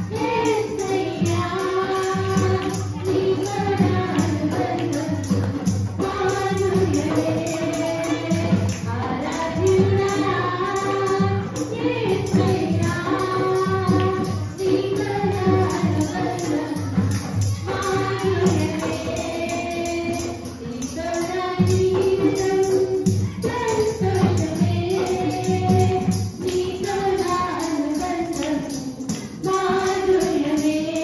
మాధుర్యమే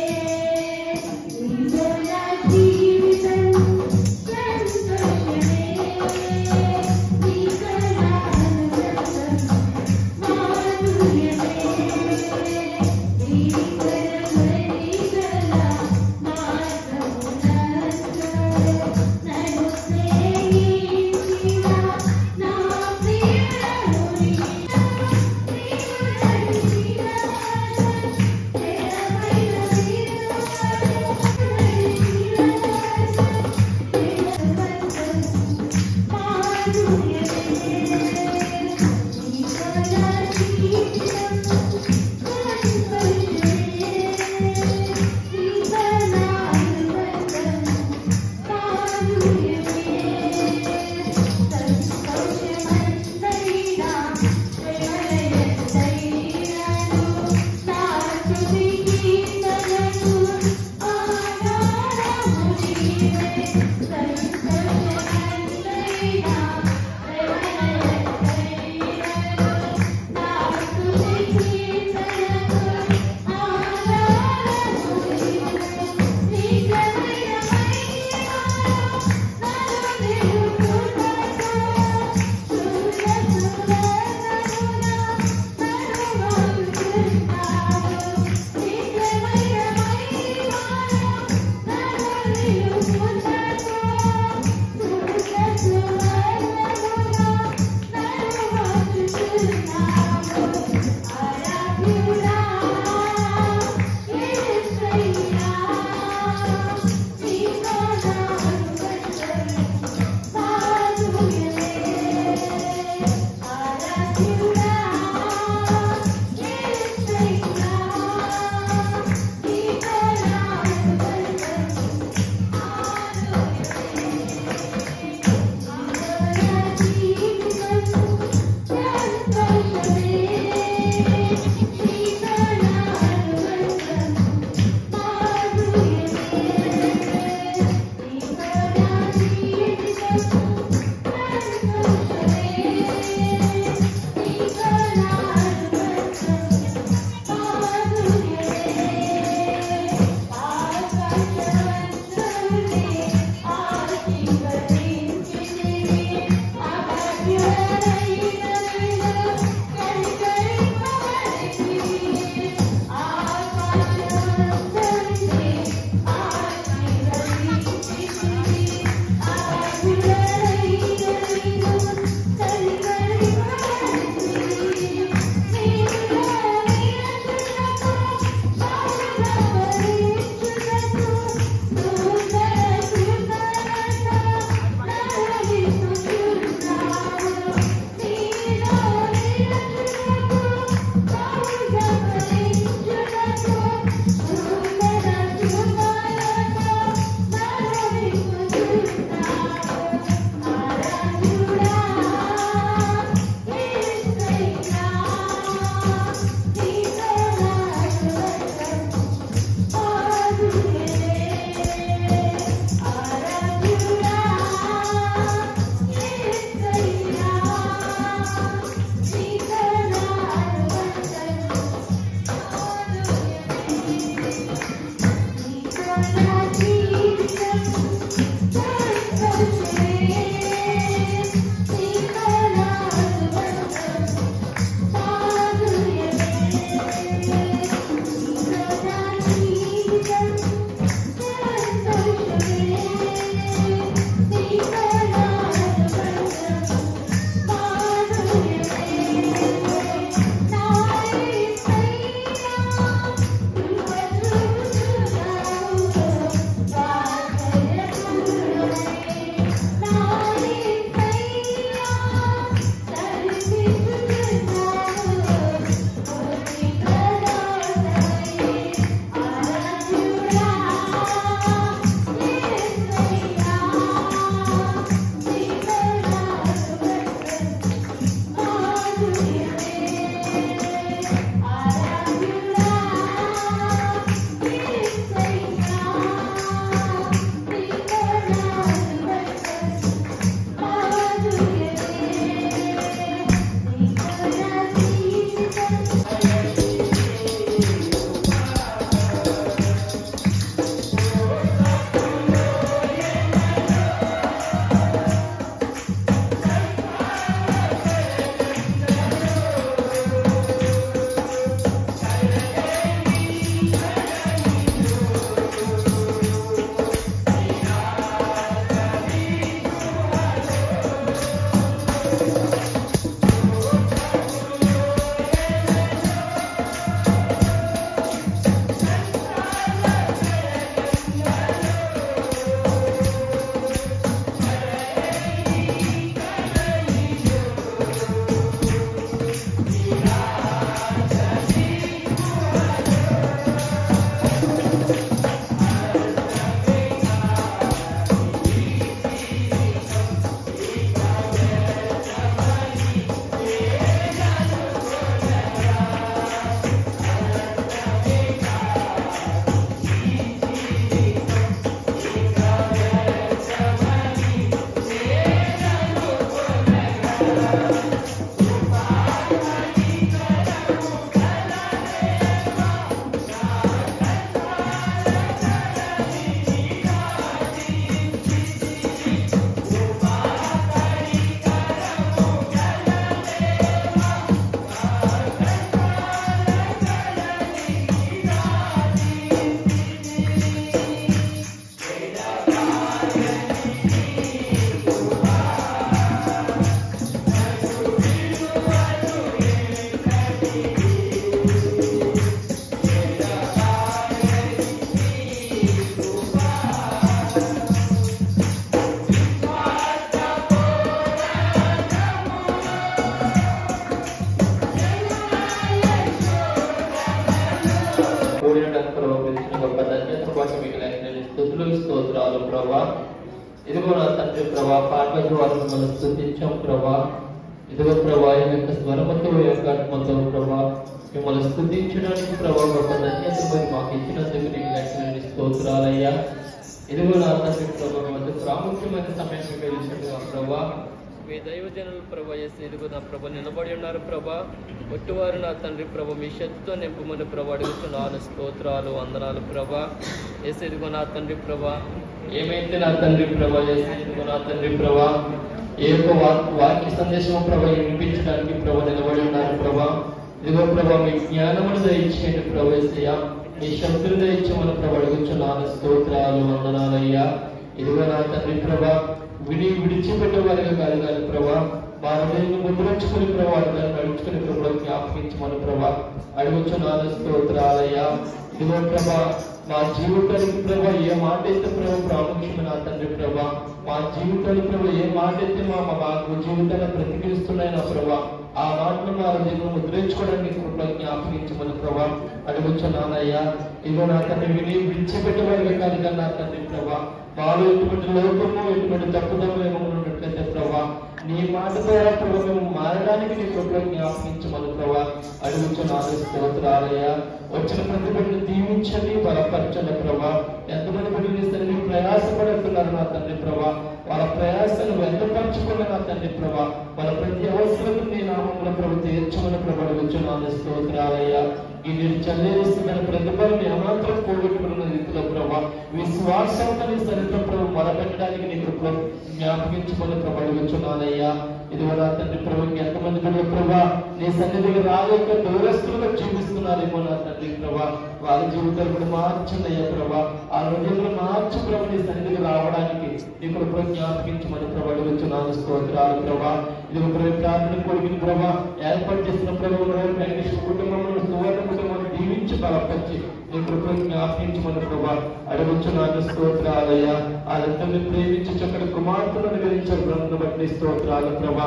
కూడినడానికి ప్రభావ పిలిచిన గొప్ప ధన్యత కోసం మీకు లెక్కలేని స్థుతులు స్తోత్రాలు ప్రభా ఇదిగో నా తండ్రి ప్రభా పాటల ద్వారా మిమ్మల్ని స్థుతించాం ప్రభా ఇదిగో ప్రభా ఈ యొక్క స్వరమతో ఈ యొక్క ఆత్మతో ప్రభా మిమ్మల్ని స్థుతించడానికి ప్రభా గొప్ప ధన్యత మరి మాకు ఇచ్చినందుకు నీకు లెక్కలేని స్తోత్రాలయ్యా ఇదిగో నా తండ్రి ప్రభా మీ వద్ద ప్రాముఖ్యమైన సమయాన్ని కలిసినట్టుగా ప్రభా మీ దైవజనులు ప్రభా చేసి ఇదిగో నా ప్రభ నిలబడి ఉన్నారు ప్రభా ఒట్టివారు నా తండ్రి ప్రభ మీ శక్తితో నింపమని ప్రభా అడుగుతున్నాను స్తోత్రాలు వందనాలు ప్రభా వేసి ఇదిగో నా తండ్రి ప్రభా ఏమైతే నా తండ్రి ప్రభా చేసి ఇదిగో నా తండ్రి ప్రభా ఏ యొక్క వా- వాక్య సందేశం ప్రభా వినిపించడానికి ప్రభా నిలబడి ఉన్నారు ప్రభా ఇదిగో ప్రభా మీ జ్ఞానమును దయచేయండి ప్రభా యేసయ్యా మీ శక్తులు దయచేయమని ప్రభా అడుగుతున్నాను స్తోత్రాలు వందనాలయ్యా ఇదిగో నా తండ్రి ప్రభా విడి విడిచిపెట్టే వారిగా కాదు కానీ ప్రభా భారతదేశం ముద్రించుకుని ప్రభా దాన్ని నడుచుకుని ప్రభా జ్ఞాపకించమని ప్రభా అడుగుచున్నాను స్తోత్రాలయ్యా ఇదిగో ప్రభా మా జీవితానికి ప్రభా ఏ మాట అయితే ప్రభా ప్రాముఖ్యమైన నా తండ్రి ప్రభా మా జీవితానికి ప్రభా ఏ మాట అయితే మా మా మాకు జీవితాన్ని ప్రతిఫలిస్తున్నాయి నా ప్రభా ఆ మాటను మా హృదయంలో ముద్రించుకోవడానికి కృప జ్ఞాపకించమని ప్రభా అడుగుచున్నానయ్యా ఇదిగో నా తండ్రి విని విడిచిపెట్టేవారిగా కాదు కానీ నా తండ్రి ప్రభా మాలో ఎటువంటి లోపము ఎటువంటి తప్పుదము ఏమైనా ఉన్నట్లయితే ప్రభా నీ మాట ద్వారా ప్రభా మేము మారడానికి నీ కృప జ్ఞాపకించమని ప్రభా అడుగుచున్నాను స్తోత్రాలయ్యా వచ్చిన ప్రతి బిడ్డను దీవించండి బలపరచండి ప్రభా ఎంతమంది బిడ్డలు ఇస్తారని ప్రయాసపడుతున్నారు నా తండ్రి ప్రభా వాళ్ళ ప్రయాసాలు వ్యక్తపరచుకున్న నా తండ్రి ప్రభా వాళ్ళ ప్రతి అవసరం నీ నామంలో ప్రభు తీర్చమని ప్రభు అడుగుచున్నాను స్తోత్రాలయ్యా ఈ నేను చెల్లిస్తున్న ప్రతిఫలం ఏమాత్రం పోగొట్టుకున్న రీతిలో ప్రభా విశ్వాసంతో నీ సరిగ్గా ప్రభు మొదలెట్టడానికి నీ కృప జ్ఞాపకించమని ప్రభు అడుగుచున్నానయ్యా ఇది నా తండ్రి ప్రభు ఎంతమంది బిడ్డలు ప్రభా నీ సన్నిధికి రాలేక దూరస్తులుగా జీవిస్తున్నారేమో నా తండ్రి ప్రభా వారి జీవితాలు కూడా మార్చండి అయ్యా ప్రభా ఆ హృదయంలో మార్చి ప్రభు నీ సన్నిధికి రావడానికి నీ కృప జ్ఞాపకించమని ప్రభు అడుగుచున్నాను స్తోత్రాలు ప్రభా ఇది ఒక ప్రార్థన కొడుకుని ప్రభా ఏర్పాటు చేసిన ప్రభు వెంకటేశ్వర కుటుంబంలో సువర్ణ కుటుంబాన్ని దీవించి బలపరిచి నీ కృప జ్ఞాపించమని ప్రభా అడుగుచున్నాను స్తోత్రాలయ్యా వాళ్ళందరినీ ప్రేమించి చక్కటి కుమార్తెను అనుగ్రహించే బ్రహ్మను బట్టి స్తోత్రాలు ప్రభా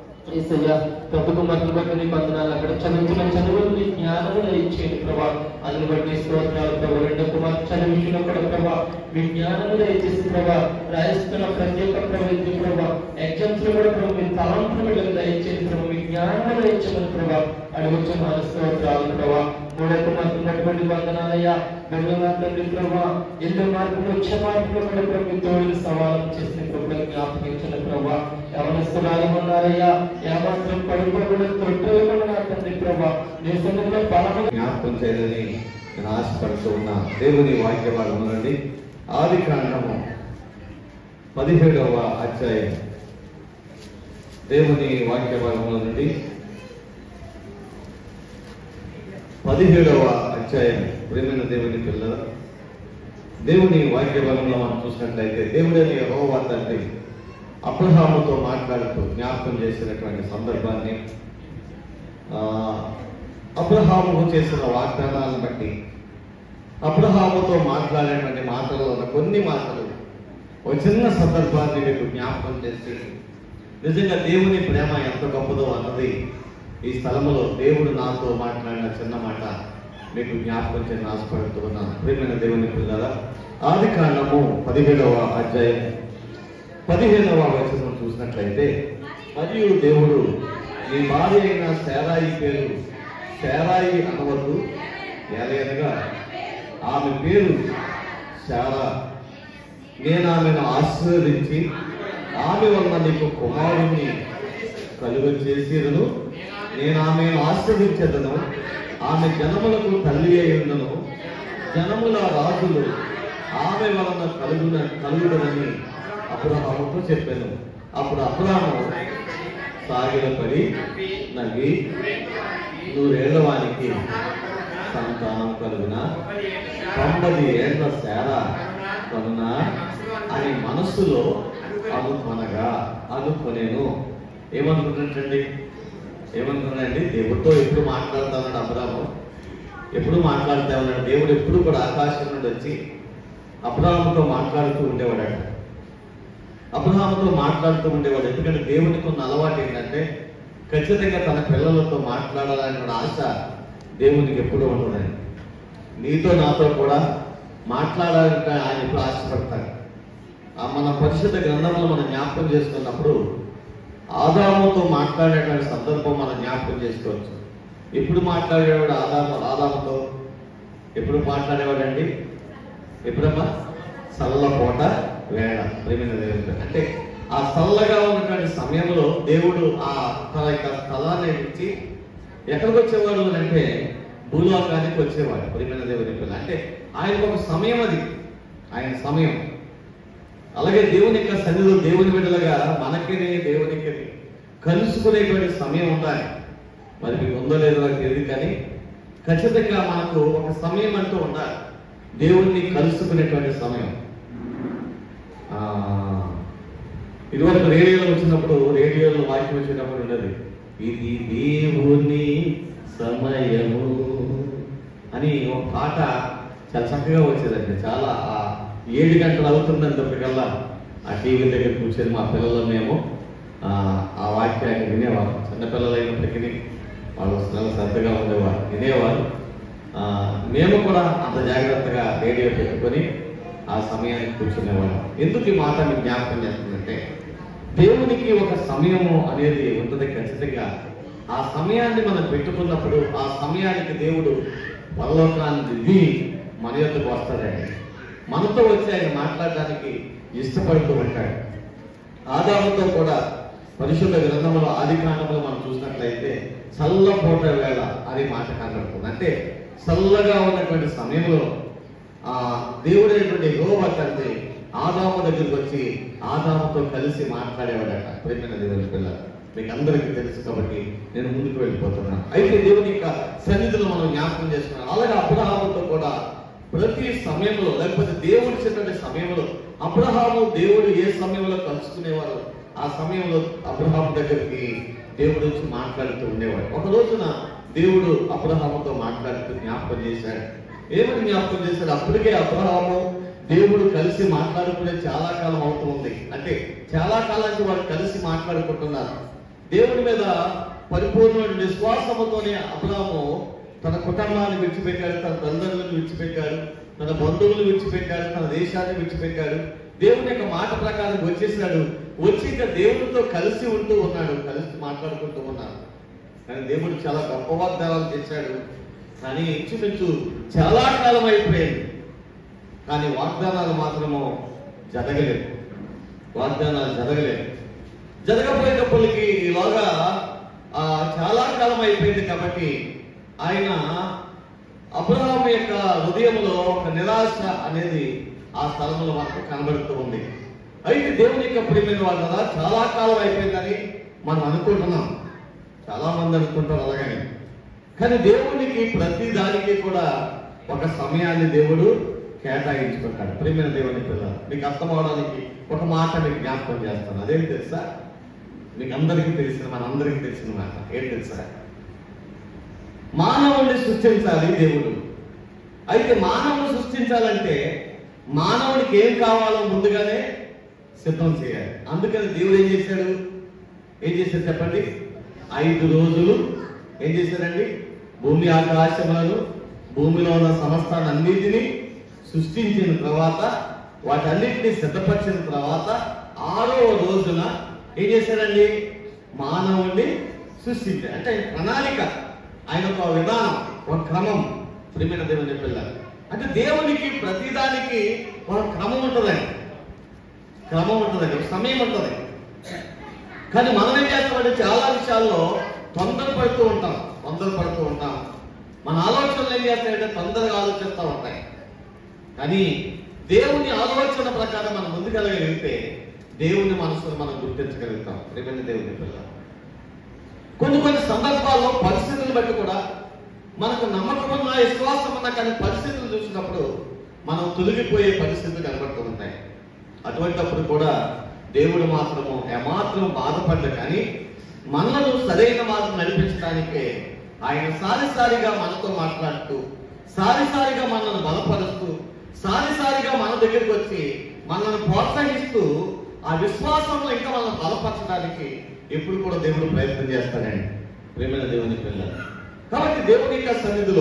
ఏసయ్య బ్రతుకు మతులు బట్టి నీకు వందనాలు అక్కడ చదువుతున్న చదువులు నీ జ్ఞానము దయచేయండి ప్రభా అందుని బట్టి స్తోత్రాలు ప్రభా రెండో కుమార్ చదివించిన కూడా ప్రభా మీ జ్ఞానము దయచేసి ప్రభా రాయిస్తున్న ప్రతి ఒక్క ప్రవృత్తి ప్రభా ఎగ్జామ్స్ లో కూడా ప్రభు మీ తలంపులు వీళ్ళకి దయచేసి ప్రభా మీ జ్ఞానము దయచేయమని ప్రభా అడుగుచున్నాను స్తోత్రాలు ప్రభా మూడో కుమార్తె ఉన్నటువంటి వందనాలయ్యా వెళ్ళున్న తండ్రి ప్రభా ఇల్లు మార్పులు వచ్చే మార్పులు కూడా ప్రభు మీ తోడు సవాలు చేసిన ప్రభు జ్ఞాపకించిన ప్రభా యవనస్తురాలు ఉన్నారయ్యా ఏమాత్రం పడిపోకుండా తొట్టలు నా తండ్రి ప్రభా నీ సన్నిధిలో బలము జ్ఞాపకం చేయాలని నేను ఆశపడుతూ ఉన్నా దేవుని వాక్య భాగం నుండి ఆది కాండము పదిహేడవ అధ్యాయం దేవుని వాక్య భాగంలో నుండి పదిహేడవ అధ్యాయం ప్రేమైన దేవుని పిల్లల దేవుని వాక్య భాగంలో మనం చూసినట్లయితే దేవుడని యెహోవా తండ్రి అబ్రహాముతో మాట్లాడుతూ జ్ఞాపకం చేసినటువంటి సందర్భాన్ని ఆ, అబ్రహాము చేసిన వాగ్దానాలను బట్టి అబ్రహాముతో మాట్లాడేటువంటి మాటల్లో ఉన్న కొన్ని మాటలు ఒక చిన్న సందర్భాన్ని మీకు జ్ఞాపకం చేసి నిజంగా దేవుని ప్రేమ ఎంత గొప్పదో అన్నది ఈ స్థలంలో దేవుడు నాతో మాట్లాడిన చిన్న మాట మీకు జ్ఞాపకం చేయని ఆశపడుతూ ఉన్నాను ప్రియమైన దేవుని పిల్లల ఆది కాండము పదిహేడవ అధ్యాయం పదిహేనవ వచనం చూసినట్లయితే మరియు దేవుడు నీ భార్య అయిన శారాయి పేరు శారాయి అనవద్దు ఏలయనగా ఆమె పేరు శారా నేను ఆమెను ఆశీర్వదించి ఆమె వల్ల నీకు కుమారుని కలుగ చేసేదను నేను ఆమెను ఆశీర్వదించదను ఆమె జనములకు తల్లి అయి ఉండను జనముల రాజులు ఆమె వలన కలుగున కలుగుడనని అబ్రహాముతో చెప్పాను అప్పుడు అబ్రహాము సాగిలపడి నవ్వి నూరేళ్ల వానికి సంతానం కలుగున తొంభది ఏళ్ల సేర కనున అని మనస్సులో అనుకొనగా అనుకొనేను ఏమనుకున్నట్టండి ఏమనుకున్నాడండి దేవుడితో ఎప్పుడు మాట్లాడుతానన్నాడు అబ్రాము ఎప్పుడు మాట్లాడుతా ఉన్నాడు దేవుడు ఎప్పుడు కూడా ఆకాశం నుండి వచ్చి అబ్రాహాముతో మాట్లాడుతూ ఉండేవాడట అబ్రహాముతో మాట్లాడుతూ ఉండేవాడు ఎందుకంటే దేవునికి ఉన్న అలవాటు ఏంటంటే ఖచ్చితంగా తన పిల్లలతో మాట్లాడాలనే ఆశ దేవునికి ఎప్పుడూ ఉండదండి నీతో నాతో కూడా మాట్లాడాలంటే ఆయన ఇప్పుడు ఆశపడతాడు ఆ మన పరిశుద్ధ గ్రంథంలో మనం జ్ఞాపకం చేసుకున్నప్పుడు ఆదాముతో మాట్లాడేటువంటి సందర్భం మనం జ్ఞాపకం చేసుకోవచ్చు ఎప్పుడు మాట్లాడేవాడు ఆదాము ఆదాముతో ఎప్పుడు మాట్లాడేవాడండి ఎప్పుడమ్మా చల్లపోట వేళ ప్రేమైన దేవుడు అంటే ఆ చల్లగా ఉన్నటువంటి సమయంలో దేవుడు ఆ తన యొక్క స్థలాన్ని ఇచ్చి ఎక్కడికి వచ్చేవాడు అని అంటే భూలోకానికి వచ్చేవాడు ప్రేమైన దేవుని పిల్ల అంటే ఆయనకు ఒక సమయం అది ఆయన సమయం అలాగే దేవుని యొక్క సన్నిధిలో దేవుని బిడ్డలుగా మనకిని దేవునికి కలుసుకునేటువంటి సమయం ఉండాలి మరి మీకు ఉందో లేదో నాకు తెలియదు కానీ ఖచ్చితంగా మనకు ఒక సమయం అంటూ ఉండాలి దేవుణ్ణి కలుసుకునేటువంటి సమయం ఆ, ఇదివరకు రేడియోలో వచ్చినప్పుడు రేడియోలో వాక్యం వచ్చినప్పుడు ఉండదు ఇది దేవుని సమయము అని ఒక పాట చాలా చక్కగా వచ్చేదండి చాలా ఆ ఏడు గంటలు అవుతుందంతప్పటికల్లా ఆ టీవీ దగ్గర కూర్చొని మా పిల్లలు మేము ఆ, ఆ వాక్యాన్ని వినేవారు చిన్నపిల్లలు అయినప్పటికీ వాళ్ళు చాలా శ్రద్ధగా ఉండేవారు వినేవారు ఆ, మేము కూడా అంత జాగ్రత్తగా రేడియో పెట్టుకొని ఆ సమయానికి కూర్చునేవాళ్ళం ఎందుకు ఈ మాట మీకు జ్ఞాపకం చేస్తుందంటే దేవునికి ఒక సమయము అనేది ఉంటుంది ఖచ్చితంగా ఆ సమయాన్ని మనం పెట్టుకున్నప్పుడు ఆ సమయానికి దేవుడు పరలోకాన్ని దిగి మన యొక్కకు వస్తాడండి మనతో వచ్చి ఆయన మాట్లాడడానికి ఇష్టపడుతూ ఉంటాడు ఆదాముతో కూడా పరిశుద్ధ గ్రంథంలో ఆది కాండంలో మనం చూసినట్లయితే చల్లపోట వేళ అనే మాట కనబడుతుంది అంటే చల్లగా ఉన్నటువంటి సమయంలో ఆ దేవుడైనటువంటి యెహోవా తండ్రి ఆదాము దగ్గరికి వచ్చి ఆదాముతో కలిసి మాట్లాడేవాడట ప్రేమైన దేవుని పిల్ల మీకు అందరికీ తెలుసు కాబట్టి నేను ముందుకు వెళ్ళిపోతున్నాను అయితే దేవుని యొక్క సన్నిధిలో మనం జ్ఞాపకం చేసుకున్నాం అలాగే అబ్రహాముతో కూడా ప్రతి సమయంలో లేకపోతే దేవుడు ఇచ్చినటువంటి సమయంలో అబ్రహాము దేవుడు ఏ సమయంలో కలుసుకునేవారు ఆ సమయంలో అబ్రహాము దగ్గరికి దేవుడు వచ్చి మాట్లాడుతూ ఉండేవాడు ఒక రోజున దేవుడు అబ్రహాముతో మాట్లాడుతూ జ్ఞాపకం చేశాడు ఏమని జ్ఞాపకం చేశాడు అప్పటికే అబ్రహాము దేవుడు కలిసి మాట్లాడుకునే చాలా కాలం అవుతుంది అంటే చాలా కాలానికి వారు కలిసి మాట్లాడుకుంటున్నారు దేవుడి మీద పరిపూర్ణమైన విశ్వాసముతోనే అబ్రహాము తన కుటుంబాన్ని విడిచిపెట్టాడు తన తల్లిదండ్రులను విడిచిపెట్టాడు తన బంధువులు విడిచిపెట్టాడు తన దేశాన్ని విడిచిపెట్టాడు దేవుని యొక్క మాట ప్రకారం వచ్చేసాడు వచ్చి ఇంకా దేవుడితో కలిసి ఉంటూ ఉన్నాడు కలిసి మాట్లాడుకుంటూ ఉన్నాడు కానీ దేవుడు చాలా గొప్ప వాగ్దానాలు చేశాడు కానీ ఇంచుమించు చాలా కాలం అయిపోయింది కానీ వాగ్దానాలు మాత్రము జరగలేదు వాగ్దానాలు జరగలేదు జరగపోయేటప్పటికి ఈలోగా ఆ, చాలా కాలం అయిపోయింది కాబట్టి ఆయన అబ్రహాం యొక్క హృదయంలో ఒక నిరాశ అనేది ఆ స్థలంలో మనకు కనబడుతూ ఉంది అయితే దేవుని యొక్క ప్రియమైన వాళ్ళ కదా చాలా కాలం అయిపోయిందని మనం అనుకుంటున్నాం చాలా మంది అనుకుంటారు అలాగని కానీ దేవునికి ప్రతి దానికి కూడా ఒక సమయాన్ని దేవుడు కేటాయించుకుంటాడు ప్రియమైన దేవుని పిల్లలు మీకు అర్థం అవడానికి ఒక మాట మీకు జ్ఞాపకం చేస్తాను అదేం తెలుసా మీకు అందరికీ తెలిసిన మనందరికీ తెలిసిన మాట ఏం తెలుసా మానవుడిని సృష్టించాలి దేవుడు అయితే మానవుని సృష్టించాలంటే మానవుడికి ఏం కావాలో ముందుగానే సిద్ధం చేయాలి అందుకని దేవుడు ఏం చేశాడు ఏం చేశాడు చెప్పండి ఐదు రోజులు ఏం చేశాడండి భూమి ఆకాశములను భూమిలో ఉన్న సమస్తాన్ని అన్నిటినీ సృష్టించిన తర్వాత వాటన్నిటిని సిద్ధపరిచిన తర్వాత ఆరో రోజున ఏం చేశాడండి మానవుణ్ణి సృష్టించాడు అంటే ప్రణాళిక ఆయన ఒక విధానం ఒక క్రమం ప్రియమైన దేవుని పిల్లలు అంటే దేవునికి ప్రతిదానికి ఒక క్రమం ఉంటుందండి క్రమం ఉంటుందండి ఒక సమయం ఉంటుంది కానీ మనం ఏం చేస్తామంటే చాలా విషయాల్లో తొందరపడుతూ ఉంటాం తొందరపడుతూ ఉంటాం మన ఆలోచనలు ఏం చేస్తాయంటే తొందరగా ఆలోచిస్తూ ఉంటాయి కానీ దేవుని ఆలోచన ప్రకారం మనం ముందుకెళ్ళగలిగితే దేవుని మనసును మనం గుర్తించగలుగుతాం ప్రేమైన దేవుని పిల్ల కొన్ని కొన్ని సందర్భాల్లో పరిస్థితులు బట్టి కూడా మనకు నమ్మకం ఉన్న విశ్వాసం ఉన్న కానీ పరిస్థితులు చూసినప్పుడు మనం తొలగిపోయే పరిస్థితులు కనబడుతూ ఉంటాయి అటువంటప్పుడు కూడా దేవుడు మాత్రము ఏమాత్రం బాధపడ్డ కానీ మనలను సరైన మార్గం నడిపించడానికే ఆయన సారిసారిగా మనతో మాట్లాడుతూ సారిసారిగా మనల్ని బలపరుస్తూ సారిసారిగా మన దగ్గరికి వచ్చి మనల్ని ప్రోత్సహిస్తూ ఆ విశ్వాసంలో ఇంకా మనల్ని బలపరచడానికి ఎప్పుడు కూడా దేవుడు ప్రయత్నం చేస్తాడండి ప్రేమైన దేవుని పిల్లలు కాబట్టి దేవుని యొక్క సన్నిధిలో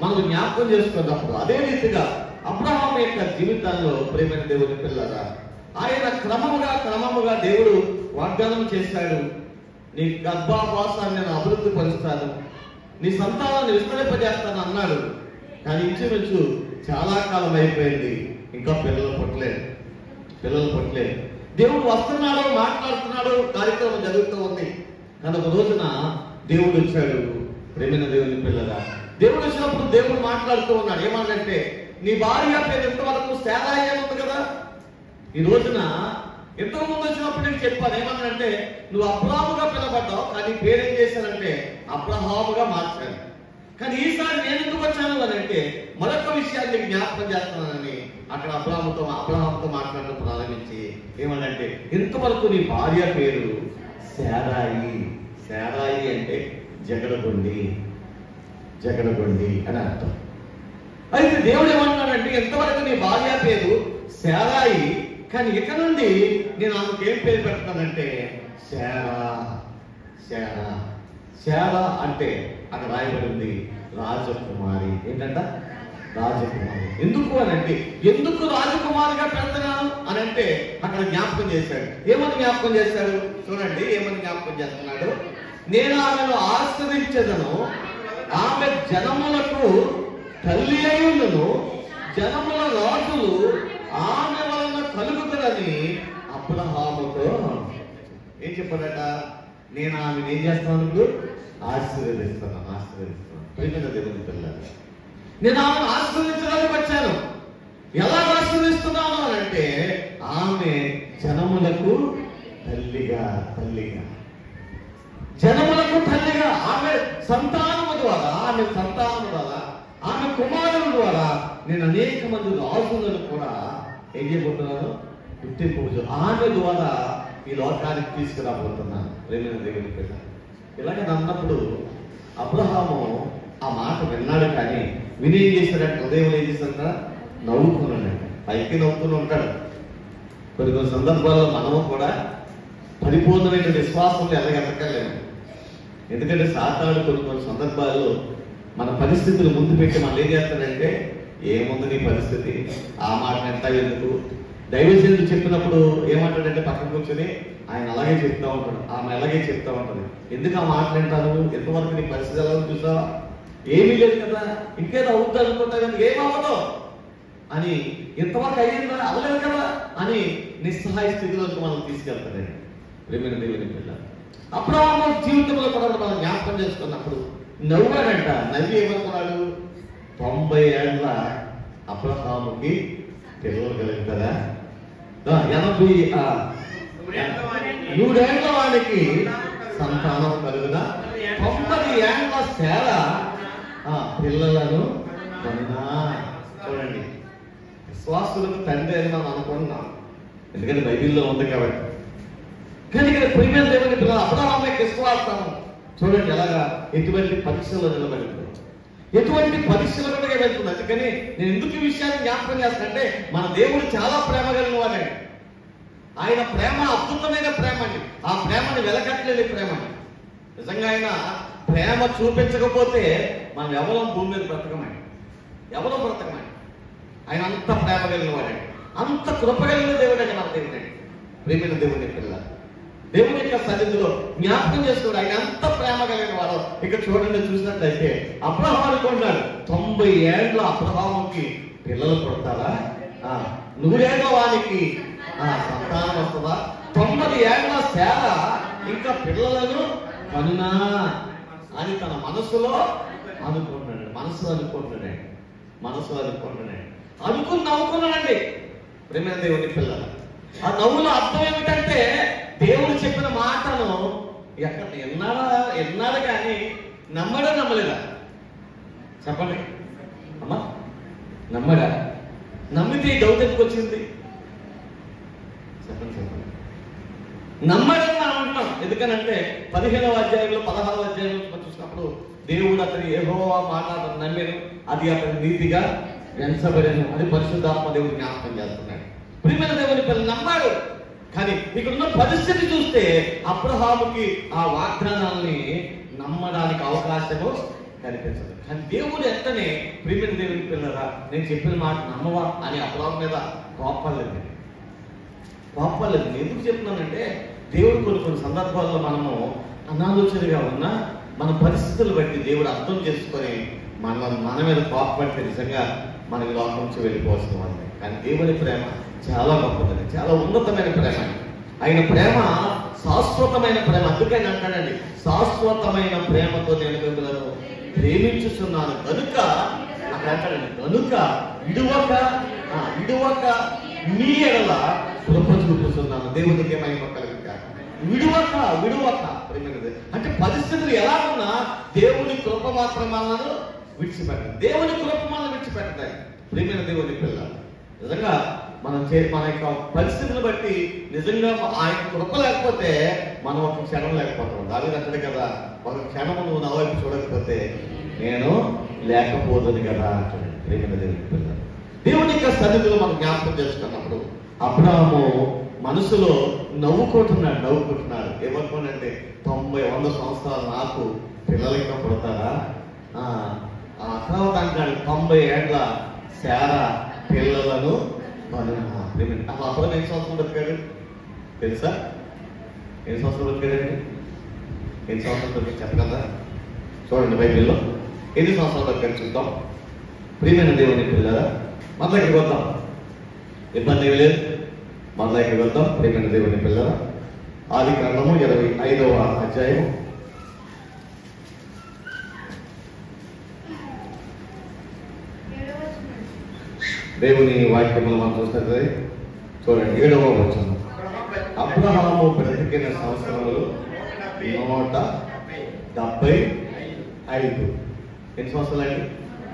మనం జ్ఞాపకం చేసుకున్నప్పుడు అదే రీతిగా అబ్రహాం యొక్క జీవితాల్లో ప్రేమైన దేవుని పిల్లరా ఆయన క్రమముగా క్రమముగా దేవుడు వాగ్దానం చేశాడు నీ గర్భావాసాన్ని నేను అభివృద్ధి పరుస్తాను నీ సంతానాన్ని విస్తరింపజేస్తాను అన్నాడు కానీ ఇంచుమించు చాలా కాలం అయిపోయింది ఇంకా పిల్లలు పుట్టలేదు పిల్లలు పుట్టలేదు దేవుడు వస్తున్నాడు మాట్లాడుతున్నాడు కార్యక్రమం జరుగుతూ ఉంది కానీ ఒక రోజున దేవుడు వచ్చాడు ప్రేమైన దేవుని పిల్లగా దేవుడు వచ్చినప్పుడు దేవుడు మాట్లాడుతూ ఉన్నాడు ఏమన్నంటే నీ భార్య పేరు ఎంతవరకు శారాయి అని ఉంది కదా ఈ రోజున ఎంతో ముందు వచ్చినప్పుడు నేను చెప్పాను ఏమన్నంటే నువ్వు అబ్రాహాముగా పిలబడ్డావు కానీ పేరేం చేశానంటే అబ్రహాముగా మార్చాను కానీ ఈసారి నేను ఎందుకు వచ్చాను అని అంటే మరొక విషయాన్ని జ్ఞాపకం చేస్తున్నానని అక్కడ అబ్రాహంతో అబ్రహాంతో మాట్లాడడం ప్రారంభించి ఏమనంటే ఇంతవరకు నీ భార్య పేరు శారాయి శారాయి అంటే జగడగొండి జగడగొండి అని అర్థం అయితే దేవుడు ఏమంటున్నాడంటే ఎంతవరకు నీ భార్య పేరు శారాయి కానీ ఇక నుండి నేను ఆమెకు ఏం పేరు పెడతానంటే శారా శారా శారా అంటే అక్కడ రాయబడింది రాజకుమారి ఏంటంట రాజకుమారి ఎందుకు అని అంటే ఎందుకు రాజకుమారిగా పెడుతున్నాను అని అంటే అక్కడ జ్ఞాపకం చేశాడు ఏమని జ్ఞాపకం చేశాడు చూడండి ఏమని జ్ఞాపకం చేస్తున్నాడు నేను ఆమెను ఆశ్రయించదను ఆమె జనములకు తల్లి అయ్యుండును జనముల రాజులు ఆమె వలన కలుగుతుందని అబ్రహాముతో ఏం చెప్పాడట నేను ఆమెను ఏం చేస్తాను ఇప్పుడు ఆశీర్వదిస్తాను ఆశీర్వదిస్తాను ప్రియమైన దేవుని పిల్లలు నేను ఆమెను ఆశీర్వదించడానికి వచ్చాను ఎలా ఆశీర్వదిస్తున్నాను అని అంటే ఆమె జనములకు తల్లిగా తల్లిగా జనములకు తల్లిగా ఆమె సంతానము ద్వారా ఆమె సంతానము ద్వారా ఆమె కుమారుల ద్వారా నేను అనేక మంది రాజులను కూడా ఏం చేయబోతున్నాను గుర్తింపు ఆమె ద్వారా ఈ లోకానికి తీసుకురాబోతున్నాను ప్రేమైన దేవుని పిల్ల ఇలాగ అన్నప్పుడు అబ్రహాము ఆ మాట విన్నాడు కానీ విని ఏం చేశాడంటే ఉదయం ఏం చేశాడంట నవ్వుకున్నాడు పైకి నవ్వుతూనే ఉంటాడు కొన్ని కొన్ని సందర్భాల్లో మనము కూడా పరిపూర్ణమైన విశ్వాసంలో ఎలాగెక్కలేము ఎందుకంటే సాతాడు కొన్ని కొన్ని సందర్భాల్లో మన పరిస్థితులు ముందు పెట్టి మనం ఏం చేస్తాడంటే ఏముంది నీ పరిస్థితి ఆ మాట ఎంత ఎందుకు దైవజనుడు చెప్పినప్పుడు ఏమంటాడంటే పక్కన కూర్చొని ఆయన అలాగే చెప్తా ఉంటాడు ఆమె అలాగే చెప్తా ఉంటది ఎందుకు ఆ మాటలు వింటారు ఎంతవరకు నీ పరిస్థితి ఎలా ఉంది చూసావా ఏమీ లేదు కదా ఇంకేదో అవుతుంది అనుకుంటా కానీ ఏమవ్వదు అని ఎంతవరకు అయ్యిందా అవ్వలేదు కదా అని నిస్సహాయ స్థితిలోకి మనం తీసుకెళ్తాడండి ప్రేమైన దేవుని పిల్ల అబ్రాహ్మ జీవితంలో కూడా మనం జ్ఞాపకం చేసుకున్నప్పుడు నవ్వాడంట నవ్వి ఏమనుకున్నాడు తొంభై ఏళ్ళ అబ్రహాముకి పిల్లలు కలుగుతారా ఆ, ఎనభై ఆ, నూరేళ్ల వాడికి సంతానం కలుగునా తొంభై ఏళ్ల సేల ఆ, పిల్లలను కనునా చూడండి విశ్వాసులకు తండ్రి అని మనం అనుకుంటున్నాం ఎందుకంటే బైబిల్లో ఉంది కాబట్టి కానీ ఇక్కడ ప్రియమైన దేవుని పిల్లలు అబ్రహాం యొక్క విశ్వాసం చూడండి ఎలాగా ఎటువంటి పరీక్షలో నిలబడింది ఎటువంటి పరీక్షలు కూడా వెళ్తుంది అందుకని నేను ఎందుకు ఈ విషయాన్ని జ్ఞాపకం చేస్తానంటే మన దేవుడు చాలా ప్రేమ కలిగిన వాడండి ఆయన ప్రేమ అద్భుతమైన ప్రేమ అండి ఆ ప్రేమని వెలకట్టలేని ప్రేమ అండి నిజంగా ఆయన ప్రేమ చూపించకపోతే మనం ఎవరం భూమి మీద బ్రతకమండి ఎవరం బ్రతకమండి ఆయన అంత ప్రేమ కలిగిన వాడండి అంత కృప కలిగిన దేవుడు అండి మన దేవుడు అండి ప్రేమైన దేవుని పిల్ల దేవుని యొక్క సన్నిధిలో జ్ఞాపకం చేసుకోడు ఆయన ఎంత ప్రేమ కలిగిన వాడు ఇక్కడ చూడండి చూసినట్లయితే అబ్రహాం అనుకున్నాడు తొంభై ఏళ్ళ అబ్రహాముకి పిల్లలు పుడతారా ఆ, నూరేళ్ల వానికి ఆ, సంతానం వస్తుందా తొమ్మిది ఏళ్ల సేవ ఇంకా పిల్లలను కనునా అని తన మనసులో అనుకుంటున్నాడు మనసులో అనుకుంటున్నాడు మనసులో అనుకుంటున్నాడు అనుకుని నవ్వుకున్నాడండి ప్రేమ దేవుని పిల్లలు ఆ నవ్వులో అర్థం ఏమిటంటే దేవుడు చెప్పిన మాటను ఎక్కడ ఎన్నాడా ఎన్నాడు కానీ నమ్మడా నమ్మలేదా చెప్పండి అమ్మా నమ్మడా నమ్మితే ఈ డౌట్ ఎందుకు వచ్చింది చెప్పండి చెప్పండి నమ్మడం మనం అంటున్నాం ఎందుకనంటే పదిహేనవ అధ్యాయంలో పదహారవ అధ్యాయంలో మనం చూసినప్పుడు దేవుడు అతని ఏహోవా మాట అతను నమ్మాను అది అతని నీతిగా ఎంచబడను అది పరిశుద్ధాత్మ దేవుడు జ్ఞాపకం చేస్తున్నాడు ప్రియమైన దేవుని పిల్లలు నమ్మాడు కానీ ఇక్కడ ఉన్న పరిస్థితి చూస్తే అబ్రహాముకి ఆ వాగ్దానాల్ని నమ్మడానికి అవకాశము కనిపించదు కానీ దేవుడు ఎంతనే ప్రియమైన దేవుని పిల్లరా నేను చెప్పిన మాట నమ్మవా అని అబ్రాహం మీద కోపాలేదు కోపాలేదు నేను ఎందుకు చెప్తున్నానంటే దేవుడు కొన్ని కొన్ని సందర్భాల్లో మనము అనాలోచనగా ఉన్న మన పరిస్థితులు బట్టి దేవుడు అర్థం చేసుకొని మన మన మీద కోపపడితే నిజంగా మనకి లోకం నుంచి వెళ్ళిపోవాల్సిన వాళ్ళే కానీ దేవుని ప్రేమ చాలా గొప్పదని చాలా ఉన్నతమైన ప్రేమ ఆయన ప్రేమ శాశ్వతమైన ప్రేమ అందుకని అంటాడండి శాశ్వతమైన ప్రేమతో నేను మిమ్మల్ని ప్రేమించుతున్నాను కనుక అక్కడ అంటాడండి కనుక విడువక ఆ, విడువక నీ ఎడల కృప చూపిస్తున్నాను దేవునికి మహిమ కలుగుక విడువక విడువక ప్రేమైనది అంటే పరిస్థితులు ఎలా ఉన్నా దేవుని కృప మాత్రం మనను విడిచిపెట్టదు దేవుని కృప మనం విడిచిపెట్టదాయి ప్రేమైన దేవుని పిల్ల నిజంగా మనం చే మన యొక్క పరిస్థితులను బట్టి నిజంగా ఆయన కృప లేకపోతే మనం ఒక క్షణం లేకపోతాం దాని అంటాడు కదా ఒక క్షణం నువ్వు నా వైపు చూడకపోతే నేను లేకపోతుంది కదా అంటాడు ప్రేమైన దేవుని పిల్ల దేవుని యొక్క సన్నిధిలో మనం జ్ఞాపకం చేసుకున్నప్పుడు అబ్రాహము మనసులో నవ్వుకుంటున్నాడు నవ్వుకుంటున్నాడు ఏమనుకోనంటే తొంభై వంద సంవత్సరాలు నాకు పిల్లలు ఇంకా పుడతారా ఆ, ఆ తర్వాత అంటాడు తొంభై ఏళ్ళ శార పిల్లలను కనున. ప్రేమ- అసలు అప్పుడు ఎన్ని సంవత్సరం బతికాడు తెలుసా ఎన్ని సంవత్సరం బతికాడండి ఎన్ని సంవత్సరాలు బతికి చెప్పగలరా చూడండి బైబిల్లో ఎన్ని సంవత్సరాలు బతికాడు చూద్దాం ప్రియమైన దేవుని పిల్లరా మళ్ళీ ఇక్కడికి వద్దాం ఇబ్బంది ఏమి లేదు మళ్ళీ ఇక్కడికి వద్దాం ప్రియమైన దేవుని పిల్లరా ఆది కాండము ఇరవై ఐదవ అధ్యాయం దేవుని వాక్యములు మనం చూస్తే చూడండి ఏడవ వచనం అబ్రహాము బ్రతికిన సంవత్సరములు నూట డెబ్బై ఐదు ఎన్ని సంవత్సరాలు అండి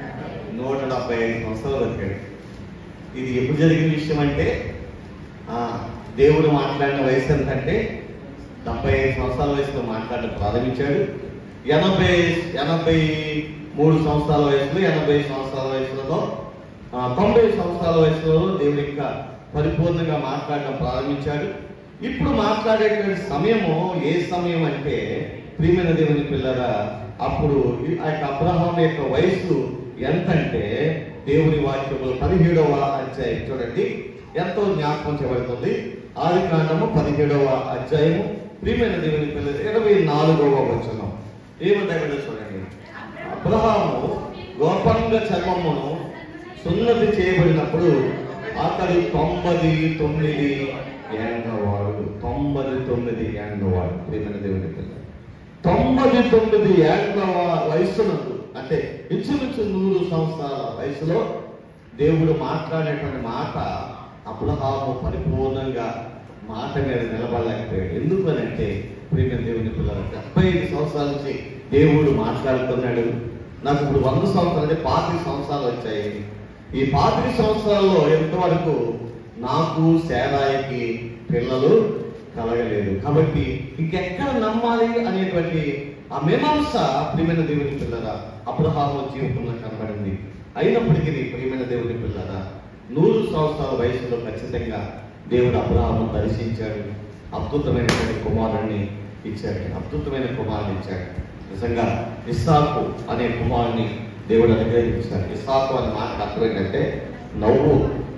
నూట డెబ్బై ఐదు సంవత్సరాలు బతికాడు ఇది ఎప్పుడు జరిగిన విషయం అంటే ఆ, దేవుడు మాట్లాడిన వయసు ఎంతంటే డెబ్బై ఐదు సంవత్సరాల వయసులో మాట్లాడడం ప్రారంభించాడు ఎనభై ఎనభై మూడు సంవత్సరాల వయసులో ఎనభై సంవత్సరాల వయసులలో ఆ, తొంభై సంవత్సరాల వయసులో దేవుడు ఇంకా పరిపూర్ణంగా మాట్లాడడం ప్రారంభించాడు ఇప్పుడు మాట్లాడేటువంటి సమయము ఏ సమయం అంటే ప్రియమైన దేవుని పిల్లరా అప్పుడు ఈ- ఆ యొక్క అబ్రహాం యొక్క వయసు ఎంతంటే దేవుని వాక్యములు పదిహేడవ అధ్యాయం చూడండి ఎంతో జ్ఞాపకం చేయబడుతుంది ఆది కాండము పదిహేడవ అధ్యాయము ప్రియమైన దేవుని పిల్లలు ఇరవై నాలుగవ వచనం ఏమంటాయి చూడండి అబ్రహాము గోపంగ చర్మమును సున్నతి చేయబడినప్పుడు అతడు తొంభది తొమ్మిది ఏండవాడు తొంభది తొమ్మిది ఏండవాడు ప్రియమైన దేవుని పిల్ల తొంభది తొమ్మిది ఏండ్ల వయసునందు అంటే ఇంచుమించు నూరు సంవత్సరాల వయసులో దేవుడు మాట్లాడేటువంటి మాట అబ్రహాము పరిపూర్ణంగా మాట మీద నిలబడలేకపోయాడు ఎందుకు అని అంటే ప్రియమైన దేవుని పిల్లలు డెబ్బై ఐదు సంవత్సరాల నుంచి దేవుడు మాట్లాడుతున్నాడు నాకు ఇప్పుడు వంద సంవత్సరాలు అంటే పాతిక సంవత్సరాలు వచ్చాయి ఈ పాతిక సంవత్సరాల్లో ఎంతవరకు నాకు సేనాయికి పిల్లలు కలగలేదు కాబట్టి ఇంకెక్కడ నమ్మాలి అనేటువంటి ఆ మీమాంస ప్రియమైన దేవుని పిల్లరా అబ్రహాము జీవితంలో కనబడింది అయినప్పటికీ ప్రియమైన దేవుని పిల్లరా నూరు సంవత్సరాల వయసులో ఖచ్చితంగా దేవుడు అబ్రహాము దర్శించాడు అద్భుతమైనటువంటి కుమారుణ్ణి ఇచ్చాడు అద్భుతమైన కుమారుని ఇచ్చాడు నిజంగా ఇస్సాకు అనే కుమారుని దేవుడు అనుగ్రహించాడు ఇస్సాకు అనే మాటకు అర్థం ఏంటంటే నవ్వు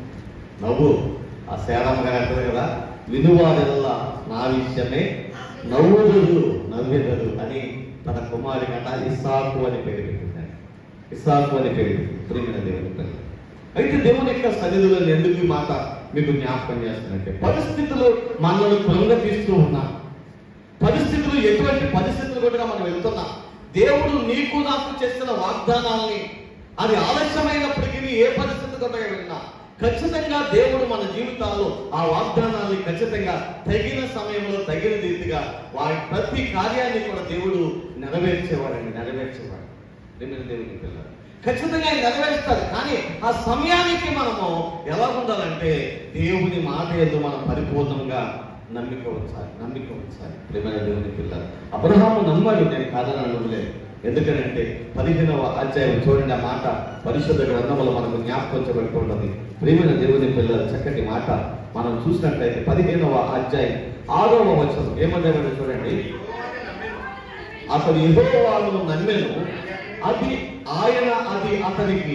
నవ్వు ఆ సేనమ్మ గారు అంటారు కదా వినువారెల్లా నా విషయమే నవ్వుదురు నవ్వెదరు అని తన కుమారి కట ఇస్సాకు అని పేరు పెట్టిందండి ఇస్సాకు అని పేరు ప్రియమైన దేవుని పిల్ల అయితే దేవుని యొక్క సన్నిధిలో నేను ఎందుకు ఈ మాట మీకు జ్ఞాపకం చేస్తానంటే పరిస్థితులు మనల్ని కృంగతీస్తూ ఉన్నా పరిస్థితులు ఎటువంటి పరిస్థితులు కూడా మనం వెళ్తున్నాం దేవుడు నీకు నాకు చేసిన వాగ్దానాల్ని అది ఆలస్యమైనప్పటికీ ఏ పరిస్థితి కూడా వెళ్ళినా ఖచ్చితంగా దేవుడు మన జీవితాల్లో ఆ వాగ్దానాల్ని ఖచ్చితంగా తగిన సమయంలో తగిన రీతిగా వారి ప్రతి కార్యాన్ని కూడా దేవుడు నెరవేర్చేవాడండి నెరవేర్చేవాడు దేవుని దేవుని పిల్లలు ఖచ్చితంగా ఆయన నెరవేరుస్తారు కానీ ఆ సమయానికి మనము ఎలా ఉండాలంటే దేవుని మాట ఎందు మనం పరిపూర్ణంగా నమ్మిక ఉంచాలి నమ్మిక ఉంచాలి ప్రేమైన దేవుని పిల్లలు అబ్రహాము నమ్మాడు నేను కాదని అనలేదు ఎందుకనంటే పదిహేనవ అధ్యాయం చూడండి ఆ మాట పరిశుద్ధ గ్రంథములో మనకు జ్ఞాపకం చేయబడుతున్నది ప్రేమైన దేవుని పిల్లల చక్కటి మాట మనం చూసినట్లయితే పదిహేనవ అధ్యాయం ఆరవ వచనం ఏమంటారంటే చూడండి అతడు యెహోవాను నమ్మెను అది ఆయన అది అతనికి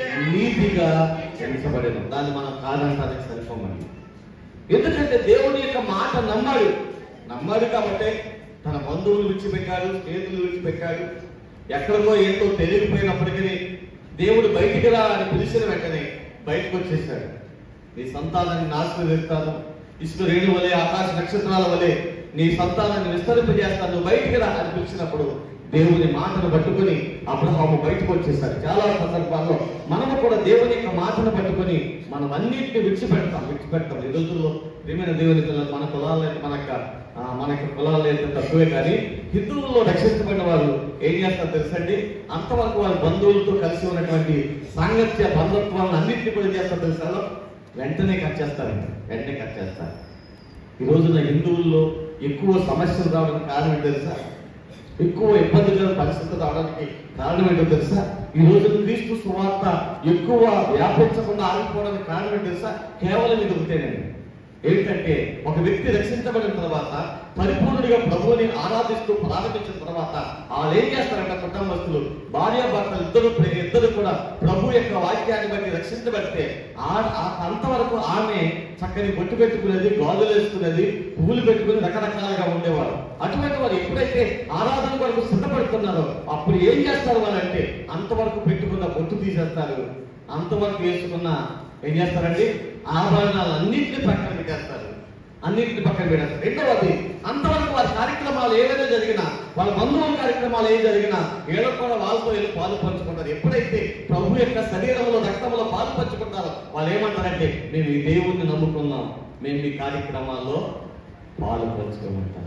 నీతిగా ఎంచబడేది దాన్ని మనం కాదంటానికి సరిపోమని ఎందుకంటే దేవుని యొక్క మాట నమ్మాడు నమ్మాడు కాబట్టి తన బంధువులు విడిచిపెట్టాడు స్నేహితులు విడిచిపెట్టాడు ఎక్కడికో ఏంటో తెలియకపోయినప్పటికీ దేవుడు బయటికి రా అని పిలిచిన వెంటనే బయటకు వచ్చేసాడు నీ సంతానాన్ని నాశనం చేస్తాను ఇసుక రేణు వలె ఆకాశ నక్షత్రాల వలె నీ సంతానాన్ని విస్తరింపజేస్తాను నువ్వు బయటికి రా అని పిలిచినప్పుడు దేవుని మాటను పట్టుకొని అబ్రహాము బయటకు వచ్చేసాడు చాలా సందర్భాల్లో మనము కూడా దేవుని యొక్క మాటను పట్టుకొని మనం అన్నింటినీ విడిచిపెడతాం విడిచిపెడతాం ఈ రోజుల్లో ప్రియమైన దేవుని పిల్లలు మన కులాలు అయితే మనక ఆ, మనకి కులాలు అయితే తక్కువే కానీ హిందువుల్లో రక్షించబడిన వారు ఏం చేస్తారు తెలుసండి అంతవరకు వారి బంధువులతో కలిసి ఉన్నటువంటి సాంగత్య బంధత్వాలను అన్నింటినీ కూడా ఏం చేస్తారు తెలుసా వెంటనే కట్ చేస్తారు వెంటనే కట్ చేస్తారు ఈ రోజున హిందువుల్లో ఎక్కువ సమస్యలు రావడానికి కారణం ఏంటో తెలుసా ఎక్కువ ఇబ్బందికర పరిస్థితులు రావడానికి కారణం ఏంటో తెలుసా ఈ రోజు క్రీస్తు సువార్త ఎక్కువ వ్యాపించకుండా ఆగిపోవడానికి కారణం ఏంటో తెలుసా కేవలం ఇది ఒకటేనండి ఏంటంటే ఒక వ్యక్తి రక్షించబడిన తర్వాత పరిపూర్ణుడిగా ప్రభువుని ఆరాధిస్తూ ప్రారంభించిన తర్వాత వాళ్ళు ఏం చేస్తారంటే కుటుంబస్తులు భార్య భర్తలు ఇద్దరు ఇద్దరు కూడా ప్రభు యొక్క వాక్యాన్ని బట్టి రక్షించబడితే ఆ- ఆ- అంతవరకు ఆమె చక్కని బొట్టు పెట్టుకునేది గాజులు వేసుకునేది పువ్వులు పెట్టుకుని రకరకాలుగా ఉండేవారు అటువంటి వారు ఎప్పుడైతే ఆరాధన కొరకు సిద్ధపడుతున్నారో అప్పుడు ఏం చేస్తారు వాళ్ళంటే అంతవరకు పెట్టుకున్న బొట్టు తీసేస్తారు అంతవరకు వేసుకున్న ఏం చేస్తారండి ఆభరణాలు అన్నింటినీ పక్కన పెట్టేస్తారు అన్నింటిని పక్కన పెట్టేస్తారు రెండవది అంతవరకు వారి కార్యక్రమాలు ఏవైనా జరిగినా వాళ్ళ బంధువుల కార్యక్రమాలు ఏం జరిగినా ఏదో కూడా వాళ్ళతో వెళ్ళి పాలు పంచుకుంటారు ఎప్పుడైతే ప్రభు యొక్క శరీరంలో రక్తంలో పాలు పంచుకుంటారో వాళ్ళు ఏమంటారంటే మేము ఈ దేవుణ్ణి నమ్ముకున్నాం మేము ఈ కార్యక్రమాల్లో పాలు పంచుకోమంటారు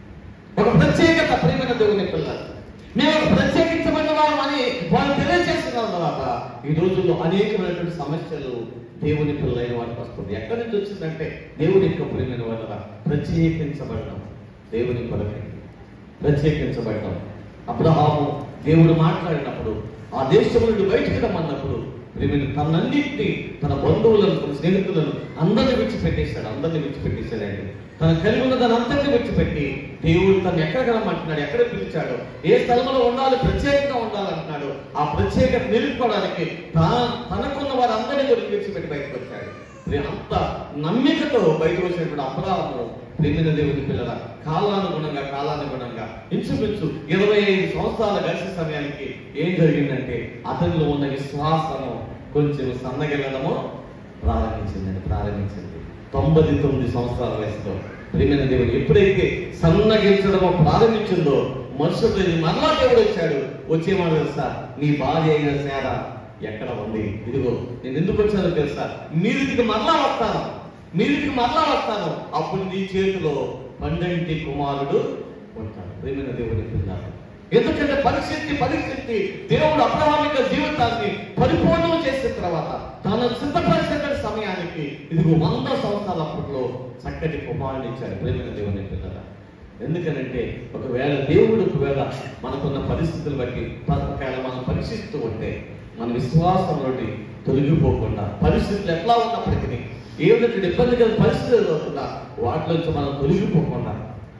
ఒక ప్రత్యేకత ప్రేమైన దేవుని పిల్లలు మేము ఒక ప్రత్యేకించబడిన వారం అని వాళ్ళు తెలియజేస్తున్న తర్వాత ఈ రోజుల్లో అనేకమైనటువంటి సమస్యలు దేవుని పిల్లలైన వారికి వస్తుంది ఎక్కడి నుంచి వచ్చిందంటే దేవుని యొక్క ప్రేమైన వాళ్ళ ప్రత్యేకించబడడం దేవుని కొరకై ప్రత్యేకించబడడం అబ్రహాము దేవుడు మాట్లాడినప్పుడు ఆ దేశం నుండి బయటికి రమ్మన్నప్పుడు ప్రేమిని తనన్నింటినీ తన బంధువులను తన స్నేహితులను అందరిని విడిచిపెట్టేశాడు అందరిని విడిచిపెట్టేశాడండి తన కలిగి ఉన్న దాని అంతటిని విడిచిపెట్టి దేవుడు తను ఎక్కడ రమ్మంటున్నాడు ఎక్కడ పిలిచాడు ఏ స్థలంలో ఉండాలి ప్రత్యేకంగా ఉండాలంటున్నాడు ఆ ప్రత్యేకత నిలుపుకోవడానికి తా- తనకున్న వారందరినీ కూడా విడిచిపెట్టి బయటకు వచ్చాడు ప్రియ- అంత నమ్మికతో బయటకు వచ్చినటువంటి అపరాధము ప్రేమిన దేవుని పిల్లల కాలానుగుణంగా కాలానుగుణంగా ఇంచుమించు ఇరవై ఐదు సంవత్సరాల గడిచిన సమయానికి ఏం జరిగిందంటే అతనిలో ఉన్న విశ్వాసము కొంచెం సన్నగిల్లడము ప్రారంభించిందండి ప్రారంభించింది తొంభై తొమ్మిది సంవత్సరాల వయసులో ప్రేమైన దేవుడు ఎప్పుడైతే సన్నగించడమో ప్రారంభించిందో మనుషుడు మరలా దేవుడు వచ్చాడు వచ్చేవాడు తెలుసా నీ భార్య అయిన సేర ఎక్కడ ఉంది ఇదిగో నేను ఎందుకు వచ్చానో తెలుసా మీదికి మరలా వస్తాను మీదికి మరలా వస్తాను అప్పుడు నీ చేతిలో పండంటి కుమారుడు ఉంటాడు ప్రేమైన దేవుని పిల్లలు ఎందుకంటే పరిస్థితి పరిస్థితి దేవుడు అప్రమాణిక జీవితాన్ని పరిపూర్ణం చేసిన తర్వాత తన సిద్ధపరిచిన సమయానికి ఇదిగో వంద సంవత్సరాల అప్పట్లో చక్కటి కుమారుని ఇచ్చాడు ప్రేమైన దేవుని పిల్లల ఎందుకనంటే ఒకవేళ దేవుడు ఒకవేళ మనకున్న పరిస్థితులు బట్టి ప- ఒకవేళ మనం పరీక్షిస్తూ ఉంటే మన విశ్వాసం నుండి తొలగిపోకుండా పరిస్థితులు ఎట్లా ఉన్నప్పటికీ ఏ విధంగా ఇబ్బందికర పరిస్థితులు అవుతుందా వాటిలోంచి మనం తొలగిపోకుండా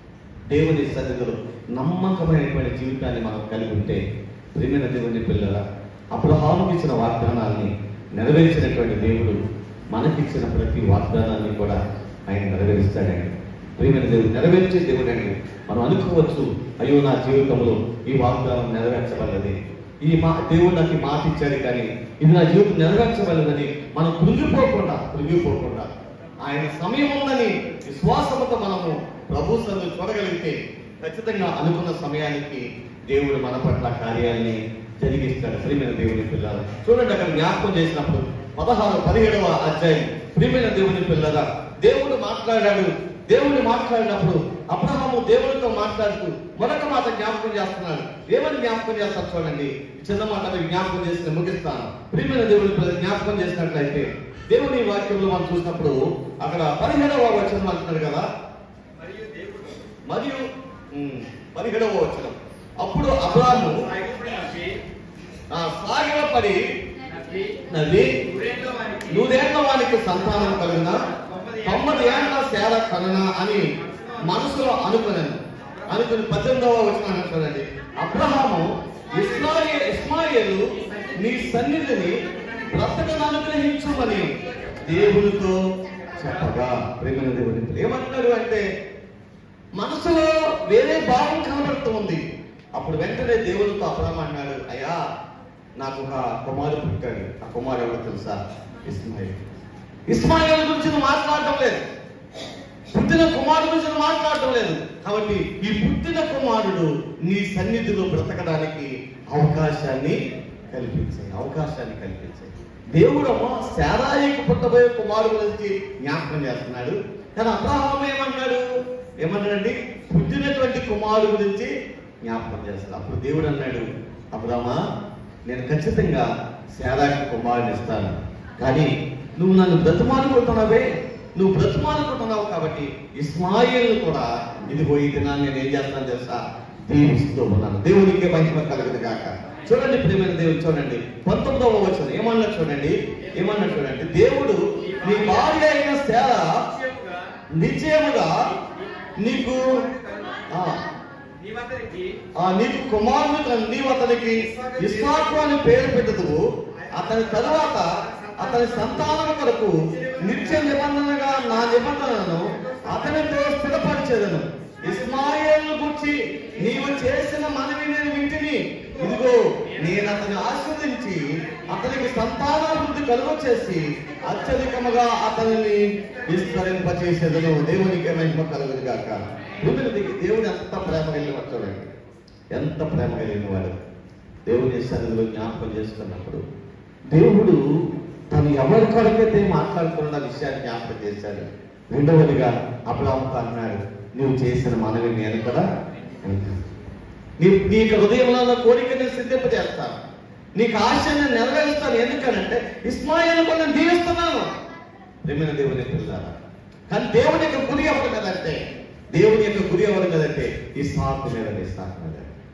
దేవుని సన్నిధిలో నమ్మకమైనటువంటి జీవితాన్ని మనం కలిగి ఉంటే ప్రేమైన దేవుని పిల్లల అబ్రహాముకి ఇచ్చిన వాగ్దానాన్ని నెరవేర్చినటువంటి దేవుడు మనకిచ్చిన ప్రతి వాగ్దానాన్ని కూడా ఆయన నెరవేరుస్తాడండి ప్రియమైన దేవుడు నెరవేర్చే దేవుడండి మనం అనుకోవచ్చు అయ్యో నా జీవితంలో ఈ వాగ్దానం నెరవేర్చబడలేదు ఈ మా దేవుడు నాకు ఈ మాట ఇచ్చాడు కానీ ఇది నా జీవితం నెరవేర్చబడలేదని మనం కృంగిపోకుండా కృంగిపోకుండా ఆయన సమయం ఉందని విశ్వాసంతో మనము ప్రభు సందు చూడగలిగితే ఖచ్చితంగా అనుకున్న సమయానికి దేవుడు మన పట్ల కార్యాన్ని జరిగిస్తాడు ప్రియమైన దేవుని పిల్లలు చూడండి అక్కడ జ్ఞాపకం చేసినప్పుడు పదహారు పదిహేడవ అధ్యాయం ప్రియమైన దేవుని పిల్లల దేవుడు మాట్లాడాడు దేవుడు మాట్లాడినప్పుడు అబ్రహాము దేవుడితో మాట్లాడుతూ మరొక మాట జ్ఞాపకం చేస్తున్నాడు ఏమని జ్ఞాపకం చేస్తారు చూడండి ఈ చిన్న మాట మీకు జ్ఞాపకం చేసి ముగిస్తాను ప్రియమైన దేవుని పిల్లలు జ్ఞాపకం చేసినట్లయితే దేవుని వాక్యంలో మనం చూసినప్పుడు అక్కడ పదిహేడవ వచనం అంటున్నాడు కదా మరియు దేవుడు మరియు ఉమ్, పదిహేడవ వచనం అప్పుడు అబ్రాము ఐగుప్తు నవ్వి, ఆ సాగిలపడి నవ్వి, నవ్వి నూరేళ్ల వానికి నూరేళ్ల వానికి సంతానం కలిగిన తొమ్మిది ఏళ్ల సేవ కలన అని మనసులో అనుకున్నాను అనుకుని పద్దెనిమిదవ వచ్చిన చూడండి అబ్రహాము ఇస్మాయిల్ ఇస్మాయిలు నీ సన్నిధిని బ్రతకను అనుగ్రహించమని దేవునితో చెప్పగా ప్రేమైన దేవుని ఏమంటున్నాడు అంటే మనసులో వేరే భావం కనబడుతుంది అప్పుడు వెంటనే దేవునితో అబ్రహం అన్నాడు అయ్యా నాకు ఒక కుమారుడు పుట్టాడు ఆ కుమారుడు ఎవరో తెలుసా ఇస్మాయిల్ ఇస్మాయిల్ గురించి నువ్వు మాట్లాడటం లేదు పుట్టిన కుమారుడు గురించి నువ్వు మాట్లాడటం లేదు కాబట్టి ఈ పుట్టిన కుమారుడు నీ సన్నిధిలో బ్రతకడానికి అవకాశాన్ని కల్పించాయి అవకాశాన్ని కల్పించాయి దేవుడేమో శారాయికి పుట్టబోయే కుమారుడు గురించి జ్ఞాపకం చేస్తున్నాడు కానీ అబ్రహాం ఏమన్నాడు ఏమన్నాడండి పుట్టినటువంటి కుమారుడు గురించి జ్ఞాపకం చేస్తాడు అప్పుడు దేవుడు అన్నాడు అబ్రామా నేను ఖచ్చితంగా శారాకి కుమారుని ఇస్తాను కానీ నువ్వు నన్ను బ్రతమానుకుంటున్నావే నువ్వు బ్రతమానుకుంటున్నావు కాబట్టి ఇస్మాయిల్ కూడా ఇదిగో ఈ దినాన్ని నేను ఏం చేస్తాను తెలుసా దీవిస్తూ ఉన్నాను దేవునికి మహిమ కలుగుదు కాక చూడండి ప్రియమైన దేవుడు చూడండి పంతొమ్మిదవ వచ్చిన ఏమన్నా చూడండి ఏమన్నా చూడండి దేవుడు నీ భార్య అయిన శార నిశ్చయముగా నిశ్చయముగా నీకు ఆ, నీవతనికి ఆ నీకు కుమారుడు నీవు అతనికి ఇస్మాకు అని పేరు పెట్టుదువు అతని తరువాత అతని సంతానం కొరకు నిత్య నిబంధనగా నా నిబంధనను అతనితో స్థిరపరిచేదను ఇస్మాయిల్ గురించి నీవు చేసిన మనవి నేను వింటిని ఇదిగో నేను అతని ఆశ్రదించి అతనికి సంతానాభివృద్ధి కలుగ చేసి అత్యధికముగా అతనిని విస్తరింపచేసేదను దేవునికి మహిమ కలుగుదు గాక భూమికి దేవుడు ఎంత ప్రేమ కలిగిన వాడు చూడండి ఎంత ప్రేమ కలిగిన వాడు దేవుని సన్నిధిలో జ్ఞాపకం చేసుకున్నప్పుడు దేవుడు తను ఎవరి కొరకైతే మాట్లాడుతున్న విషయాన్ని జ్ఞాపకం చేశాడు రెండవదిగా అబ్రాహ్మతో అన్నాడు నువ్వు చేసిన మనవి నేను కూడా వింటాను. నీ నీకు హృదయంలో ఉన్న కోరికని సిద్ధింపజేస్తాను నీకు ఆశని నెరవేరుస్తాను ఎందుకనంటే ఇస్మాయిల్ కూడా నేను దీవిస్తున్నాను ప్రేమైన దేవుని పిల్లారా కానీ దేవుని యొక్క గురి ఎవరు కదంటే దేవుని యొక్క గురి ఎవరు కదంటే ఈ సాకు మీద ఇస్తాను మీద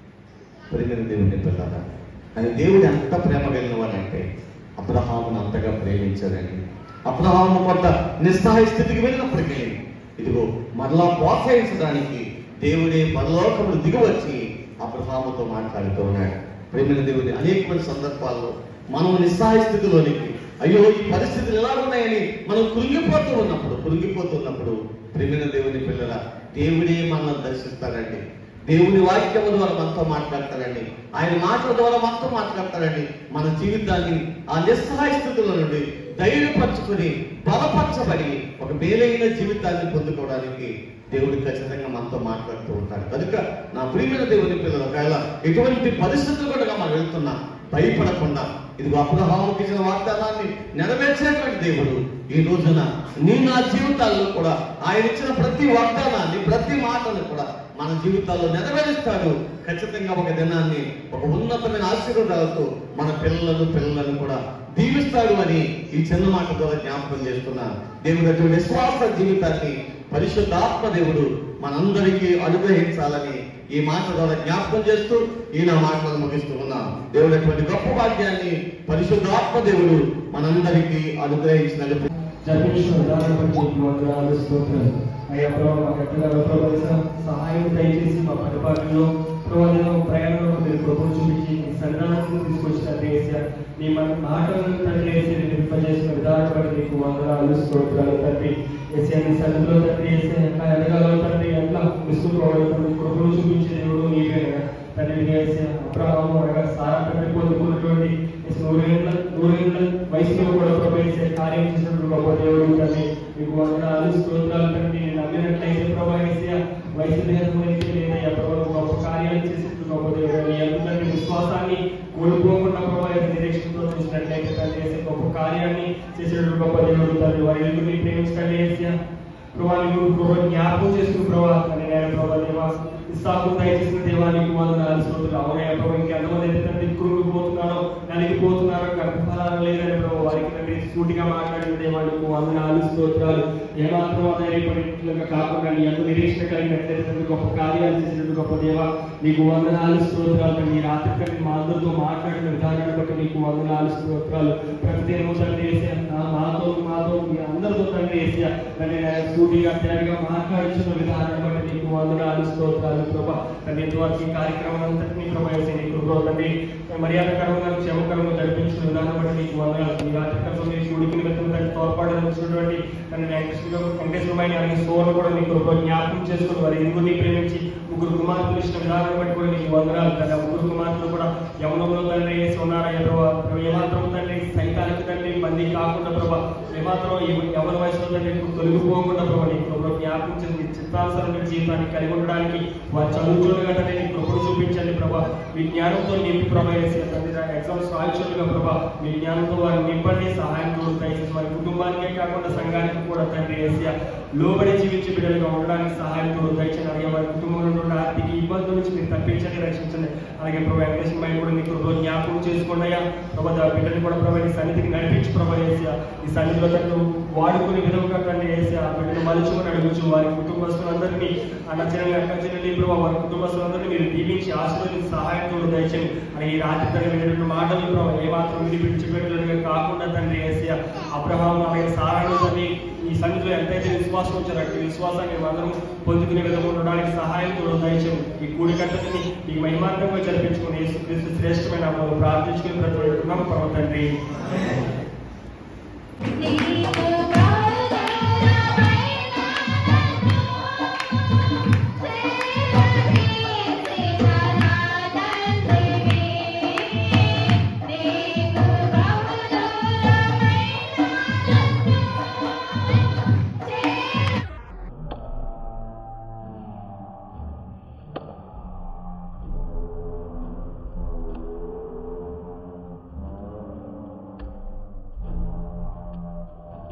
ప్రేమైన దేవుని పిల్లారా కానీ దేవుడు ఎంత ప్రేమ కలిగిన వాడంటే అబ్రహామును అంతగా ప్రేమించాడండి అబ్రహాము కొంత నిస్సహాయ స్థితికి వెళ్ళినప్పటికీ ఇదిగో మరలా ప్రోత్సహించడానికి దేవుడే పరలోకములు దిగవచ్చి అబ్రహాముతో మాట్లాడుతూ ఉన్నాడు ప్రేమైన దేవుని అనేకమైన సందర్భాల్లో మనం నిస్సహాయ స్థితిలోనికి అయ్యో ఈ పరిస్థితులు ఎలా ఉన్నాయని మనం కృంగిపోతూ ఉన్నప్పుడు కృంగిపోతున్నప్పుడు ప్రేమైన దేవుని పిల్లల దేవుడే మనల్ని దర్శిస్తాడండి దేవుని వాక్యము ద్వారా మనతో మాట్లాడతాడండి ఆయన మాటల ద్వారా మనతో మాట్లాడతాడండి మన జీవితాన్ని ఆ నిస్సహాయ స్థితిలో నుండి ధైర్యపరచుకుని బలపరచబడి ఒక మేలైన జీవితాన్ని పొందుకోవడానికి దేవుడు ఖచ్చితంగా మనతో మాట్లాడుతూ ఉంటాడు కనుక నా ప్రియమైన దేవుని పిల్లలు ఒకవేళ ఎటువంటి పరిస్థితులు కూడా మనం వెళ్తున్నా భయపడకుండా ఇదిగో అబ్రహాముకి ఇచ్చిన వాగ్దానాన్ని నెరవేర్చేటువంటి దేవుడు ఈ రోజున నీ నా జీవితాల్లో కూడా ఆయన ఇచ్చిన ప్రతి వాగ్దానాన్ని ప్రతి మాటను కూడా మన జీవితాల్లో నెరవేరుస్తాడు ఖచ్చితంగా ఒక దినాన్ని ఒక ఉన్నతమైన ఆశీర్వాదాలతో మన పిల్లలను పిల్లలను కూడా దీవిస్తాడు అని ఈ చిన్న మాట ద్వారా జ్ఞాపకం చేస్తున్నా దేవుడు అటువంటి విశ్వాస జీవితాన్ని పరిశుద్ధాత్మ దేవుడు మనందరికీ అనుగ్రహించాలని ఈ మాట ద్వారా జ్ఞాపకం చేస్తూ ఈ నా మాటలను ముగిస్తూ ఉన్నాం దేవుడు అటువంటి గొప్ప భాగ్యాన్ని పరిశుద్ధాత్మ దేవుడు మనందరికీ అనుగ్రహించినట్టు జరిపించిన విధానం బట్టి నీకు వందనాలు స్తోత్రాలు అయ్యా ప్రభావ మాకు ఎక్కడ ప్రభావితం సహాయం దయచేసి మా పరిపాలనలో ప్రభావం ప్రయాణంలో మీరు కృపను చూపించి మీ సన్నిధానాన్ని తీసుకొచ్చిన దేశ నీ మన మాటలను తండ్రి వేసి నిర్మింపజేసిన విధానం బట్టి నీకు వందనాలు స్తోత్రాలు తండ్రి ఏసీ నీ సన్నిధిలో తండ్రి వేసి ఎట్లా ఎదగాలో తండ్రి ఎట్లా విసుకుపోవాలి తండ్రి కృపను చూపించే దేవుడు నీవే తండ్రి వేసి అబ్రహాము అనగా సారా తండ్రి పొందుకున్నటువంటి నూరేళ్ళ నూరేళ్ళ వయసులో కూడా ప్రవేశించే కార్యం చేసినప్పుడు గొప్ప దేవుడు తండ్రి మీకు వందనాలు స్తోత్రాలు తండ్రి నేను నమ్మినట్లయితే ప్రభావిత వయసు నేర్పడితే లేదా ప్రభావ గొప్ప కార్యాలు చేసినప్పుడు గొప్ప దేవుడు నీ ఎందుకంటే విశ్వాసాన్ని కోల్పోకుండా ప్రభావ నిరీక్షణతో చూసినట్లయితే తండ్రి చేసే గొప్ప కార్యాన్ని చేసేటువంటి గొప్ప దేవుడు తండ్రి వారి ఇల్లుని ప్రేమించండి ఏసయ్య. ప్రభా నీవు ప్రభా జ్ఞాపకం చేసుకుని ప్రభా అని నేను ప్రభా దేవా ఇస్తాకు దయచేసిన దేవానికి వందనాలు స్తోత్రాలు అవునయ్య ప్రభా ఇంకెంతమంది అయితే తండ్రి కురుకుపోతున్నారో నలిగిపోతున్నారో గర్భఫలాలు లేదని ప్రభా వారికి తండ్రి సూటిగా మాట్లాడిన దేవానికి వందనాలు స్తోత్రాలు ఏమాత్రం ధైర్యపడినట్లుగా కాకుండా నీ అంత నిరీక్షణ కలిగినట్లయితే తండ్రి గొప్ప కార్యాలు చేసినట్టు గొప్ప దేవ నీకు వందనాలు స్తోత్రాలు తండ్రి ఈ రాత్రి తండ్రి మా అందరితో మాట్లాడిన విధానాన్ని బట్టి నీకు వందనాలు స్తోత్రాలు ప్రతిదినం తండ్రి వేసే మాతో మాతో మీ అందరితో తండ్రి వేసే తండ్రి నాయన సూటిగా తేలిగా మాట్లాడుచున్న విధానం బట్టి నీకు వందనాలు స్తోత్రాలు ప్రభా తండ్రి ఇంతవరకు ఈ కార్యక్రమం అంతటినీ ప్రభా యేసు నీ కృపలో తండ్రి మర్యాదకరంగా క్షమకరంగా జరిపించిన విధానం బట్టి నీకు వందనాలు ఈ రాత్రికాలం మీ కూడికి నిమిత్తం తండ్రి తోడ్పాటున్నటువంటి తండ్రి వెంకటేశ్వరమైన అలాగే సోను కూడా నీ కృపలో జ్ఞాపకం చేసుకుని వారి ఇరుగురిని ప్రేమించి ముగ్గురు కుమార్తెలు ఇచ్చిన విధానం బట్టి కూడా నీకు వందనాలు తండ్రి ఆ ముగ్గురు కుమార్తెలు కూడా యవనంలో తండ్రి వేసి ఉన్నారయ్య ప్రభా ఏమాత్రం తండ్రి సైతానికి తండ్రి బందీ కాకుండా ప్రభా ఏమాత్రం ఎవ- ఎవరి వయసులో తండ్రి తొలగిపోకుండా ప్రభా నీ కృపలో జ్ఞాపకం చేసి నీ చిత్తానుసరణ జీవితాన్ని కలిగి ఉండడానికి వారి చదువుచోలుగా తండ్రి నీ కృపను చూపించండి ప్రభా మీ జ్ఞానంతో నింపి ప్రభా వేసి తండ్రి ఎగ్జామ్స్ రాయచోలుగా ప్రభా మీ జ్ఞానంతో వారిని నింపండి సహాయం తోడు దయచేసి వారి కుటుంబానికే కాకుండా సంఘానికి కూడా తండ్రి ఏసియా లోబడి జీవించే బిడ్డలుగా ఉండడానికి సహాయం తోడు దయచేసి అలాగే వారి కుటుంబంలో ఉన్న ఆర్థిక ఇబ్బందుల నుంచి మీరు తప్పించండి రక్షించండి అలాగే ప్రభా వెంకటేశ్వర మైండ్ కూడా మీకు రోజు జ్ఞాపకం చేసుకోండి అయ్యా ప్రభా ఆ బిడ్డని కూడా ప్రభా ఈ సన్నిధికి నడిపించి ప్రభా ఏసియా ఈ సన్నిధిలో తను వాడుకునే విధంగా తండ్రి వేసి ఆ బిడ్డను మలుచుకొని అడుగుచు వారి కుటుంబస్తులందరినీ అన్నచనంగా అక్కచెల్లి ప్రభావ వారి కుటుంబస్తులందరినీ మీరు దీవించి ఆశీర్వదించి సహాయంతో దయచేయండి అని ఈ రాత్రి తన వినటువంటి మాటలు ప్రభావ ఏ మాత్రం విడిపించబడినట్టుగా కాకుండా తండ్రి వేసి అబ్రహాం అలాగే సారాను తండ్రి ఈ సన్నిధిలో ఎంతైతే విశ్వాసం వచ్చారో అట్టి విశ్వాసాన్ని అందరం పొందుకునే విధంగా ఉండడానికి సహాయంతో దయచేయండి ఈ కూడి కట్టని ఈ మహిమాంతంగా జరిపించుకుని యేసుక్రీస్తు శ్రేష్టమైన నామములో ప్రార్థించుకుని ప్రతిపెట్టుకున్నాం పరమ తండ్రి Thank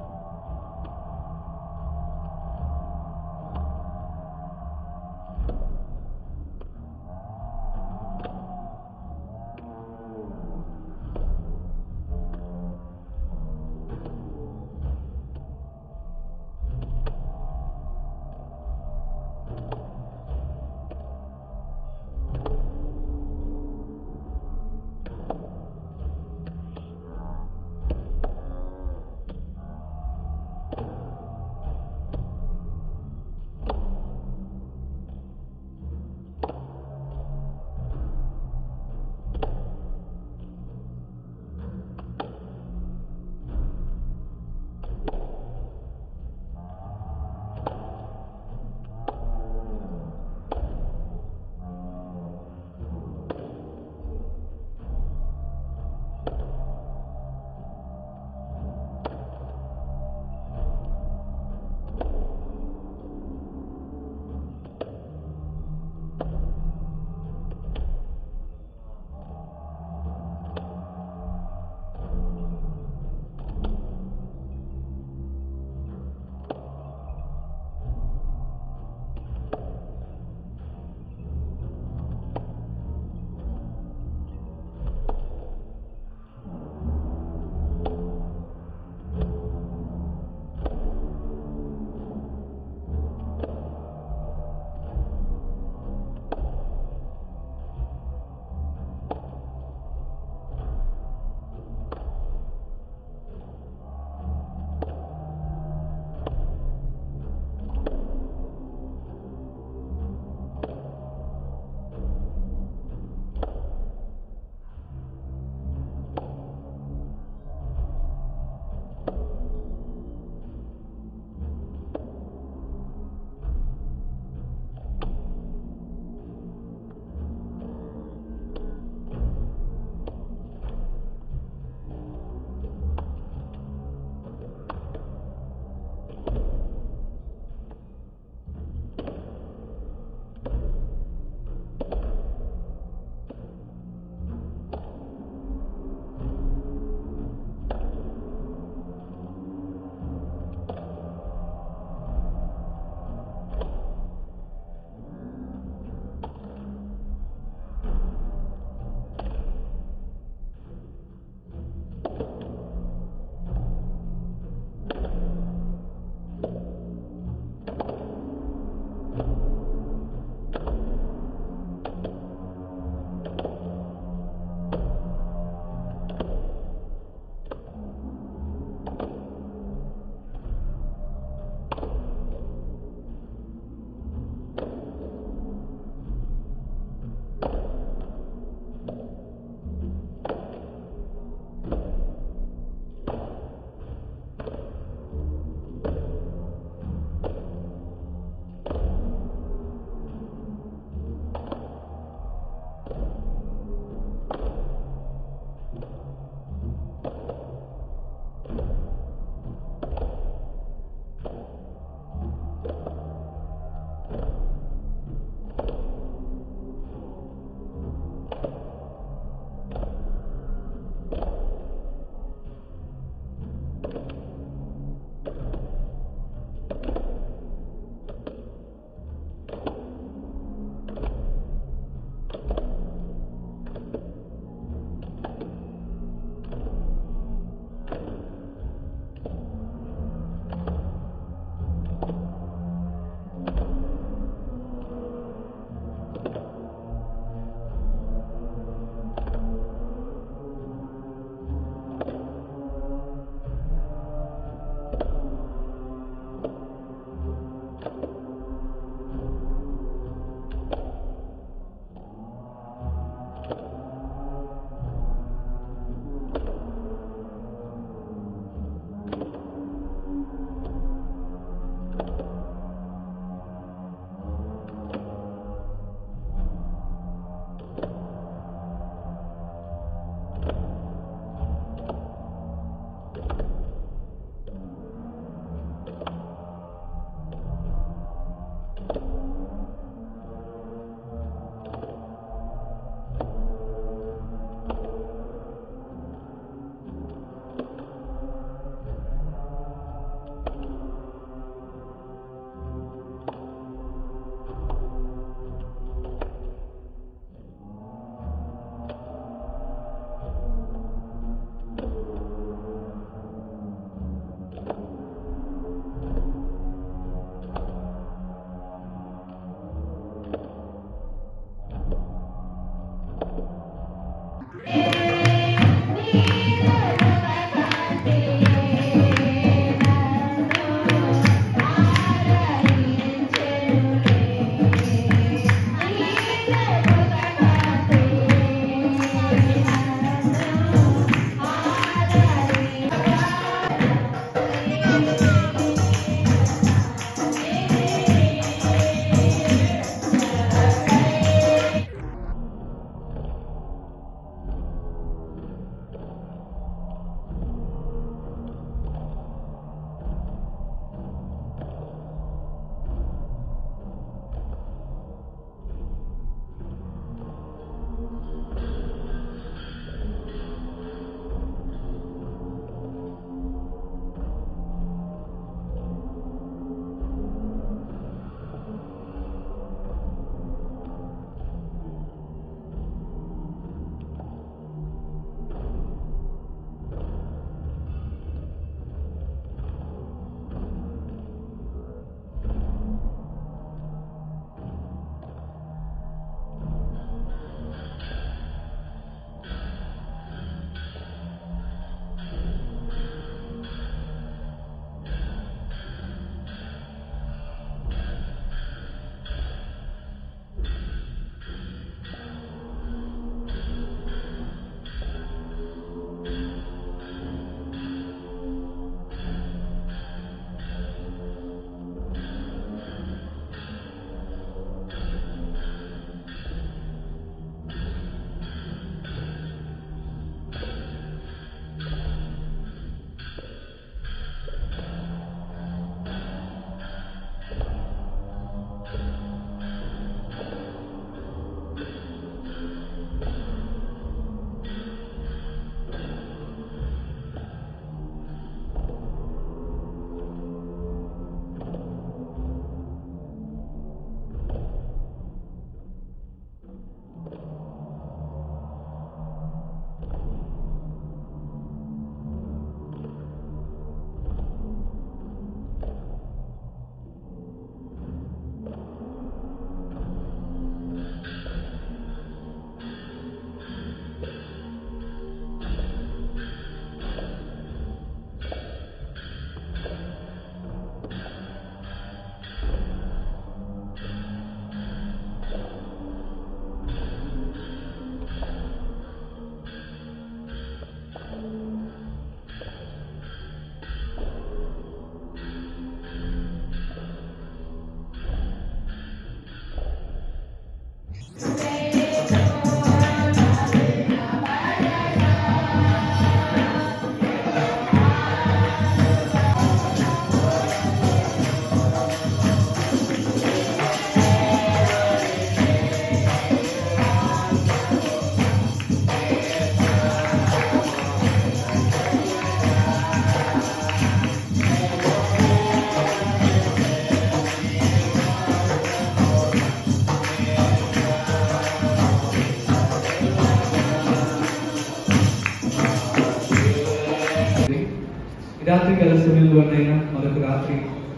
ఈ రాత్రి గల సమయంలోనైనా మరొక రాత్రి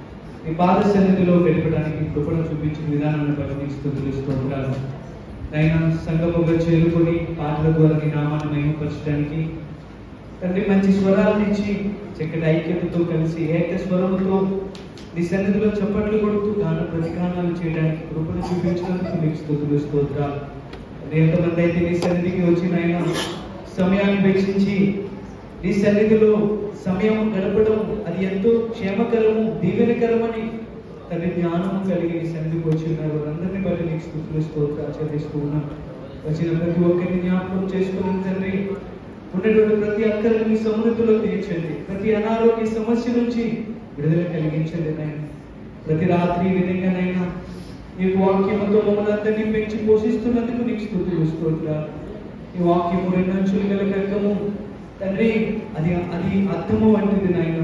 ఈ పాద సన్నిధిలో గడపడానికి కృపణ చూపించిన విధానాన్ని బట్టి నీకు స్తుతులు స్తోత్రాలు అయినా సంగముగా చేరుకొని పాటల ద్వారా నీ నామాన్ని మహిమపరచడానికి తండ్రి మంచి స్వరాలను ఇచ్చి చక్కటి ఐక్యతతో కలిసి ఏక స్వరముతో నీ సన్నిధిలో చప్పట్లు కొడుతూ గాన ప్రతిగానాలు చేయడానికి కృపను చూపించినందుకు నీకు స్తుతులు స్తోత్రాలు అది ఎంతమంది అయితే నీ సన్నిధికి వచ్చిన ఆయన సమయాన్ని వెచ్చించి నీ సన్నిధిలో సమయం గడపడం అది ఎంతో క్షేమకరము దీవెనకరమని తల్లి జ్ఞానము కలిగి నీ సన్నిధికి వచ్చి ఉన్నారు వారందరినీ బట్టి నీకు స్థుతులు స్తోత్రాలు చెల్లిస్తూ ఉన్నాం వచ్చిన ప్రతి ఒక్కరిని జ్ఞాపకం చేసుకుని తండ్రి ఉన్నటువంటి ప్రతి అక్కరిని మీ సమృద్ధిలో తీర్చండి ప్రతి అనారోగ్య సమస్య నుంచి విడుదల కలిగించండి నాయన ప్రతి రాత్రి ఈ విధంగానైనా ఈ వాక్యముతో మమ్మల్ని అందరినీ పెంచి పోషిస్తున్నందుకు నీకు స్థుతులు స్తోత్రాలు ఈ వాక్యము రెండంచులు గల ఖడ్గము తండ్రి అది అది అర్థము వంటిది నాయన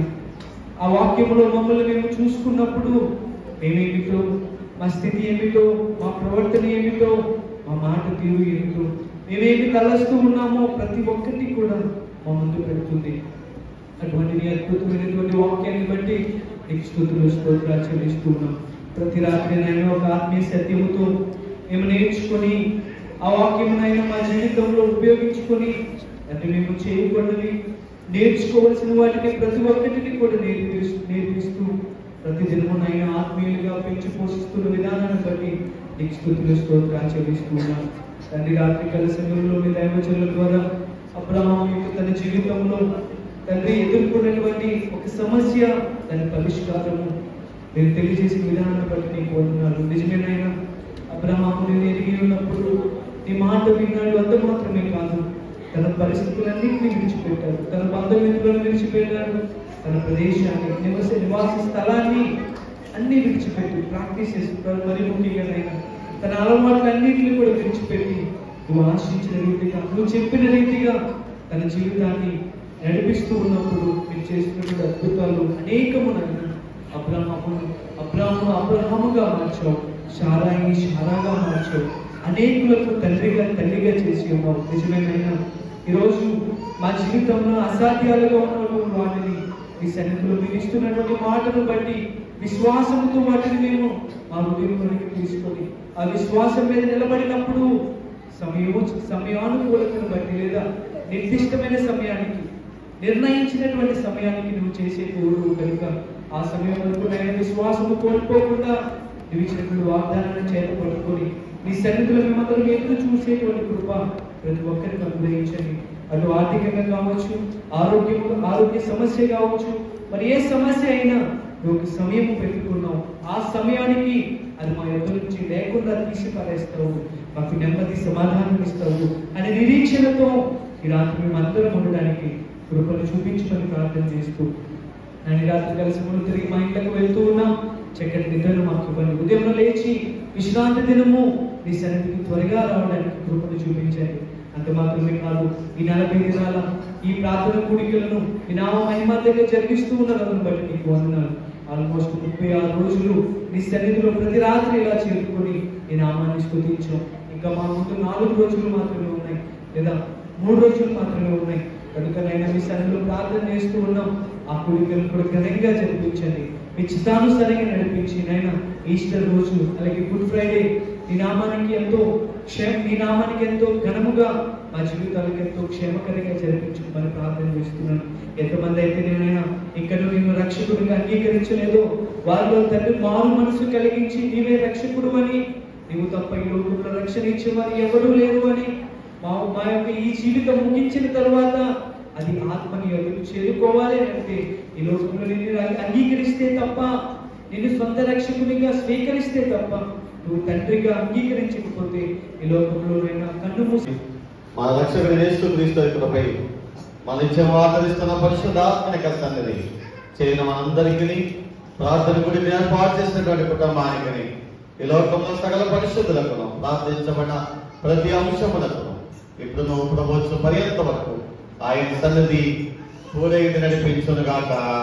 ఆ వాక్యములో మమ్మల్ని మేము చూసుకున్నప్పుడు మేమేమిటో మా స్థితి ఏమిటో మా ప్రవర్తన ఏమిటో మా మాట తీరు ఏమిటో మేమేమి తలస్తూ ఉన్నామో ప్రతి ఒక్కటి కూడా మా ముందు పెడుతుంది అటువంటి నీ అద్భుతమైనటువంటి వాక్యాన్ని బట్టి నీకు స్థుతులు స్తోత్రాలు చెల్లిస్తూ ఉన్నాం ప్రతి రాత్రి నేను ఒక ఆత్మీయ సత్యముతో మేము నేర్చుకొని ఆ వాక్యమునైనా మా జీవితంలో ఉపయోగించుకొని అంటే మేము చేయకూడని నేర్చుకోవాల్సిన వాటిని ప్రతి ఒక్కటిని కూడా నేర్పిస్తూ నేర్పిస్తూ ప్రతి దినమునైనా ఆత్మీయులుగా పెంచి పోషిస్తున్న విధానాన్ని బట్టి నీకు స్థుతులు స్తోత్రాలు చెల్లిస్తూ ఉన్నాం తండ్రి రాత్రి కాల సమయంలో మీ దైవజనుల ద్వారా అబ్రహాం యొక్క తన జీవితంలో తండ్రి ఎదుర్కొన్నటువంటి ఒక సమస్య దాని పరిష్కారము మీరు తెలియజేసిన విధానాన్ని బట్టి నీకు వందనాలు నిజమేనైనా అబ్రహాము నేను ఎదిగి ఉన్నప్పుడు నీ మాట విన్నాడు అంత మాత్రమే కాదు తన పరిస్థితులన్నింటినీ విడిచిపెట్టాడు తన బంధుమిత్రులను విడిచిపెట్టాడు తన ప్రదేశాన్ని నివస నివాస స్థలాన్ని అన్ని విడిచిపెట్టి ప్రాక్టీస్ చేసుకుంటాడు మరి ముఖ్యంగా తన అలవాట్లన్నింటినీ కూడా విడిచిపెట్టి నువ్వు ఆశించిన రీతిగా నువ్వు చెప్పిన రీతిగా తన జీవితాన్ని నడిపిస్తూ ఉన్నప్పుడు మీరు చేసినటువంటి అద్భుతాలు అనేకమునైన అబ్రహామును అబ్రహామును అబ్రహాముగా మార్చావు షారాయిని షారాగా మార్చావు అనేకులకు తండ్రిగా తల్లిగా చేసి ఉన్నావు నిజమేనైనా ఈరోజు మా జీవితంలో అసాధ్యాలుగా ఉన్నటువంటి వాటిని మీ సన్నిధిలో మీరు ఇస్తున్నటువంటి మాటను బట్టి విశ్వాసంతో వాటిని మేము మా హృదయంలోనికి తీసుకొని ఆ విశ్వాసం మీద నిలబడినప్పుడు సమయము సమయానుకూలతను బట్టి లేదా నిర్దిష్టమైన సమయానికి నిర్ణయించినటువంటి సమయానికి నువ్వు చేసే దేవుడు కనుక ఆ సమయం వరకు నేను విశ్వాసము కోల్పోకుండా నువ్వు ఇచ్చినటువంటి వాగ్దానాన్ని చేత పట్టుకొని నీ సన్నిధిలో మేమందరం ఎదురు చూసేటువంటి కృప ప్రతి ఒక్కరికి అనుగ్రహించండి అటు ఆర్థికంగా కావచ్చు ఆరోగ్యం ఆరోగ్య సమస్య కావచ్చు మరి ఏ సమస్య అయినా నువ్వు ఒక సమయం పెట్టుకున్నావు ఆ సమయానికి అది మా ఎదురు నుంచి లేకుండా తీసి పారేస్తావు మాకు నెమ్మది సమాధానం ఇస్తావు అనే నిరీక్షణతో ఈ రాత్రి మేము అందరం ఉండడానికి కృపను చూపించమని ప్రార్థన చేస్తూ నేను రాత్రి కలిసి ముందు తిరిగి మా ఇంట్లోకి వెళ్తూ ఉన్నాం చక్కటి నిద్రను మాకు ఇవ్వండి ఉదయం లేచి విశ్రాంతి దినము నీ సన్నిధికి త్వరగా రావడానికి కృపను చూపించండి అంత మాత్రమే కాదు ఈ నలభై దినాల ఈ ప్రార్థన కూడికలను ఈ నామ మహిమ దగ్గర జరిగిస్తూ ఉన్నదాన్ని బట్టి నీకు వందనాలు ఆల్మోస్ట్ ముప్పై ఆరు రోజులు నీ సన్నిధిలో ప్రతి రాత్రి ఇలా చేరుకొని ఈ నామాన్ని స్థుతించాం ఇంకా మా ముందు నాలుగు రోజులు మాత్రమే ఉన్నాయి లేదా మూడు రోజులు మాత్రమే ఉన్నాయి కనుక నైనా మీ సన్నిధిలో ప్రార్థన చేస్తూ ఉన్నాం ఆ కూడికలను కూడా ఘనంగా జరిపించండి మీ చిత్తానుసారంగా నడిపించి నైనా ఈస్టర్ రోజు అలాగే గుడ్ ఫ్రైడే నీ నామానికి ఎంతో క్షేమ నీ నామానికి ఎంతో ఘనముగా మా జీవితాలకు ఎంతో క్షేమకరంగా జరిపించమని ప్రార్థన చేస్తున్నాను ఎంతమంది అయితే నేనైనా ఇక్కడ నేను రక్షకుడిగా అంగీకరించలేదో వారిలో తండ్రి మారు మనసు కలిగించి నీవే రక్షకుడు అని నీవు తప్ప ఈ లోకంలో రక్షణ ఇచ్చేవారు ఎవరూ లేరు అని మా మా యొక్క ఈ జీవితం ముగించిన తర్వాత అది ఆత్మని ఎదురు చేరుకోవాలి అంటే ఈ లోకంలో నిన్ను అంగీకరిస్తే తప్ప నిన్ను సొంత రక్షకునిగా స్వీకరిస్తే తప్ప నువ్వు తండ్రిగా అంగీకరించకపోతే ఈ లోకంలో నైనా కన్ను మూసి మన రక్షకుడు యేసు క్రీస్తు కృపై మన నిత్యం ఆదరిస్తున్న పరిశుద్ధాత్మనిక సన్నిధి చేయన మనందరికీ ప్రార్థన గుడి ఏర్పాటు చేసినటువంటి కుటుంబానికి ఈ లోకంలో సకల పరిశుద్ధులకు ప్రార్థించబడిన ప్రతి అంశములకు ఇప్పుడు ప్రభుత్వం పర్యంత వరకు ఆయన సన్నిధి పూరైంది నడిపించును గాక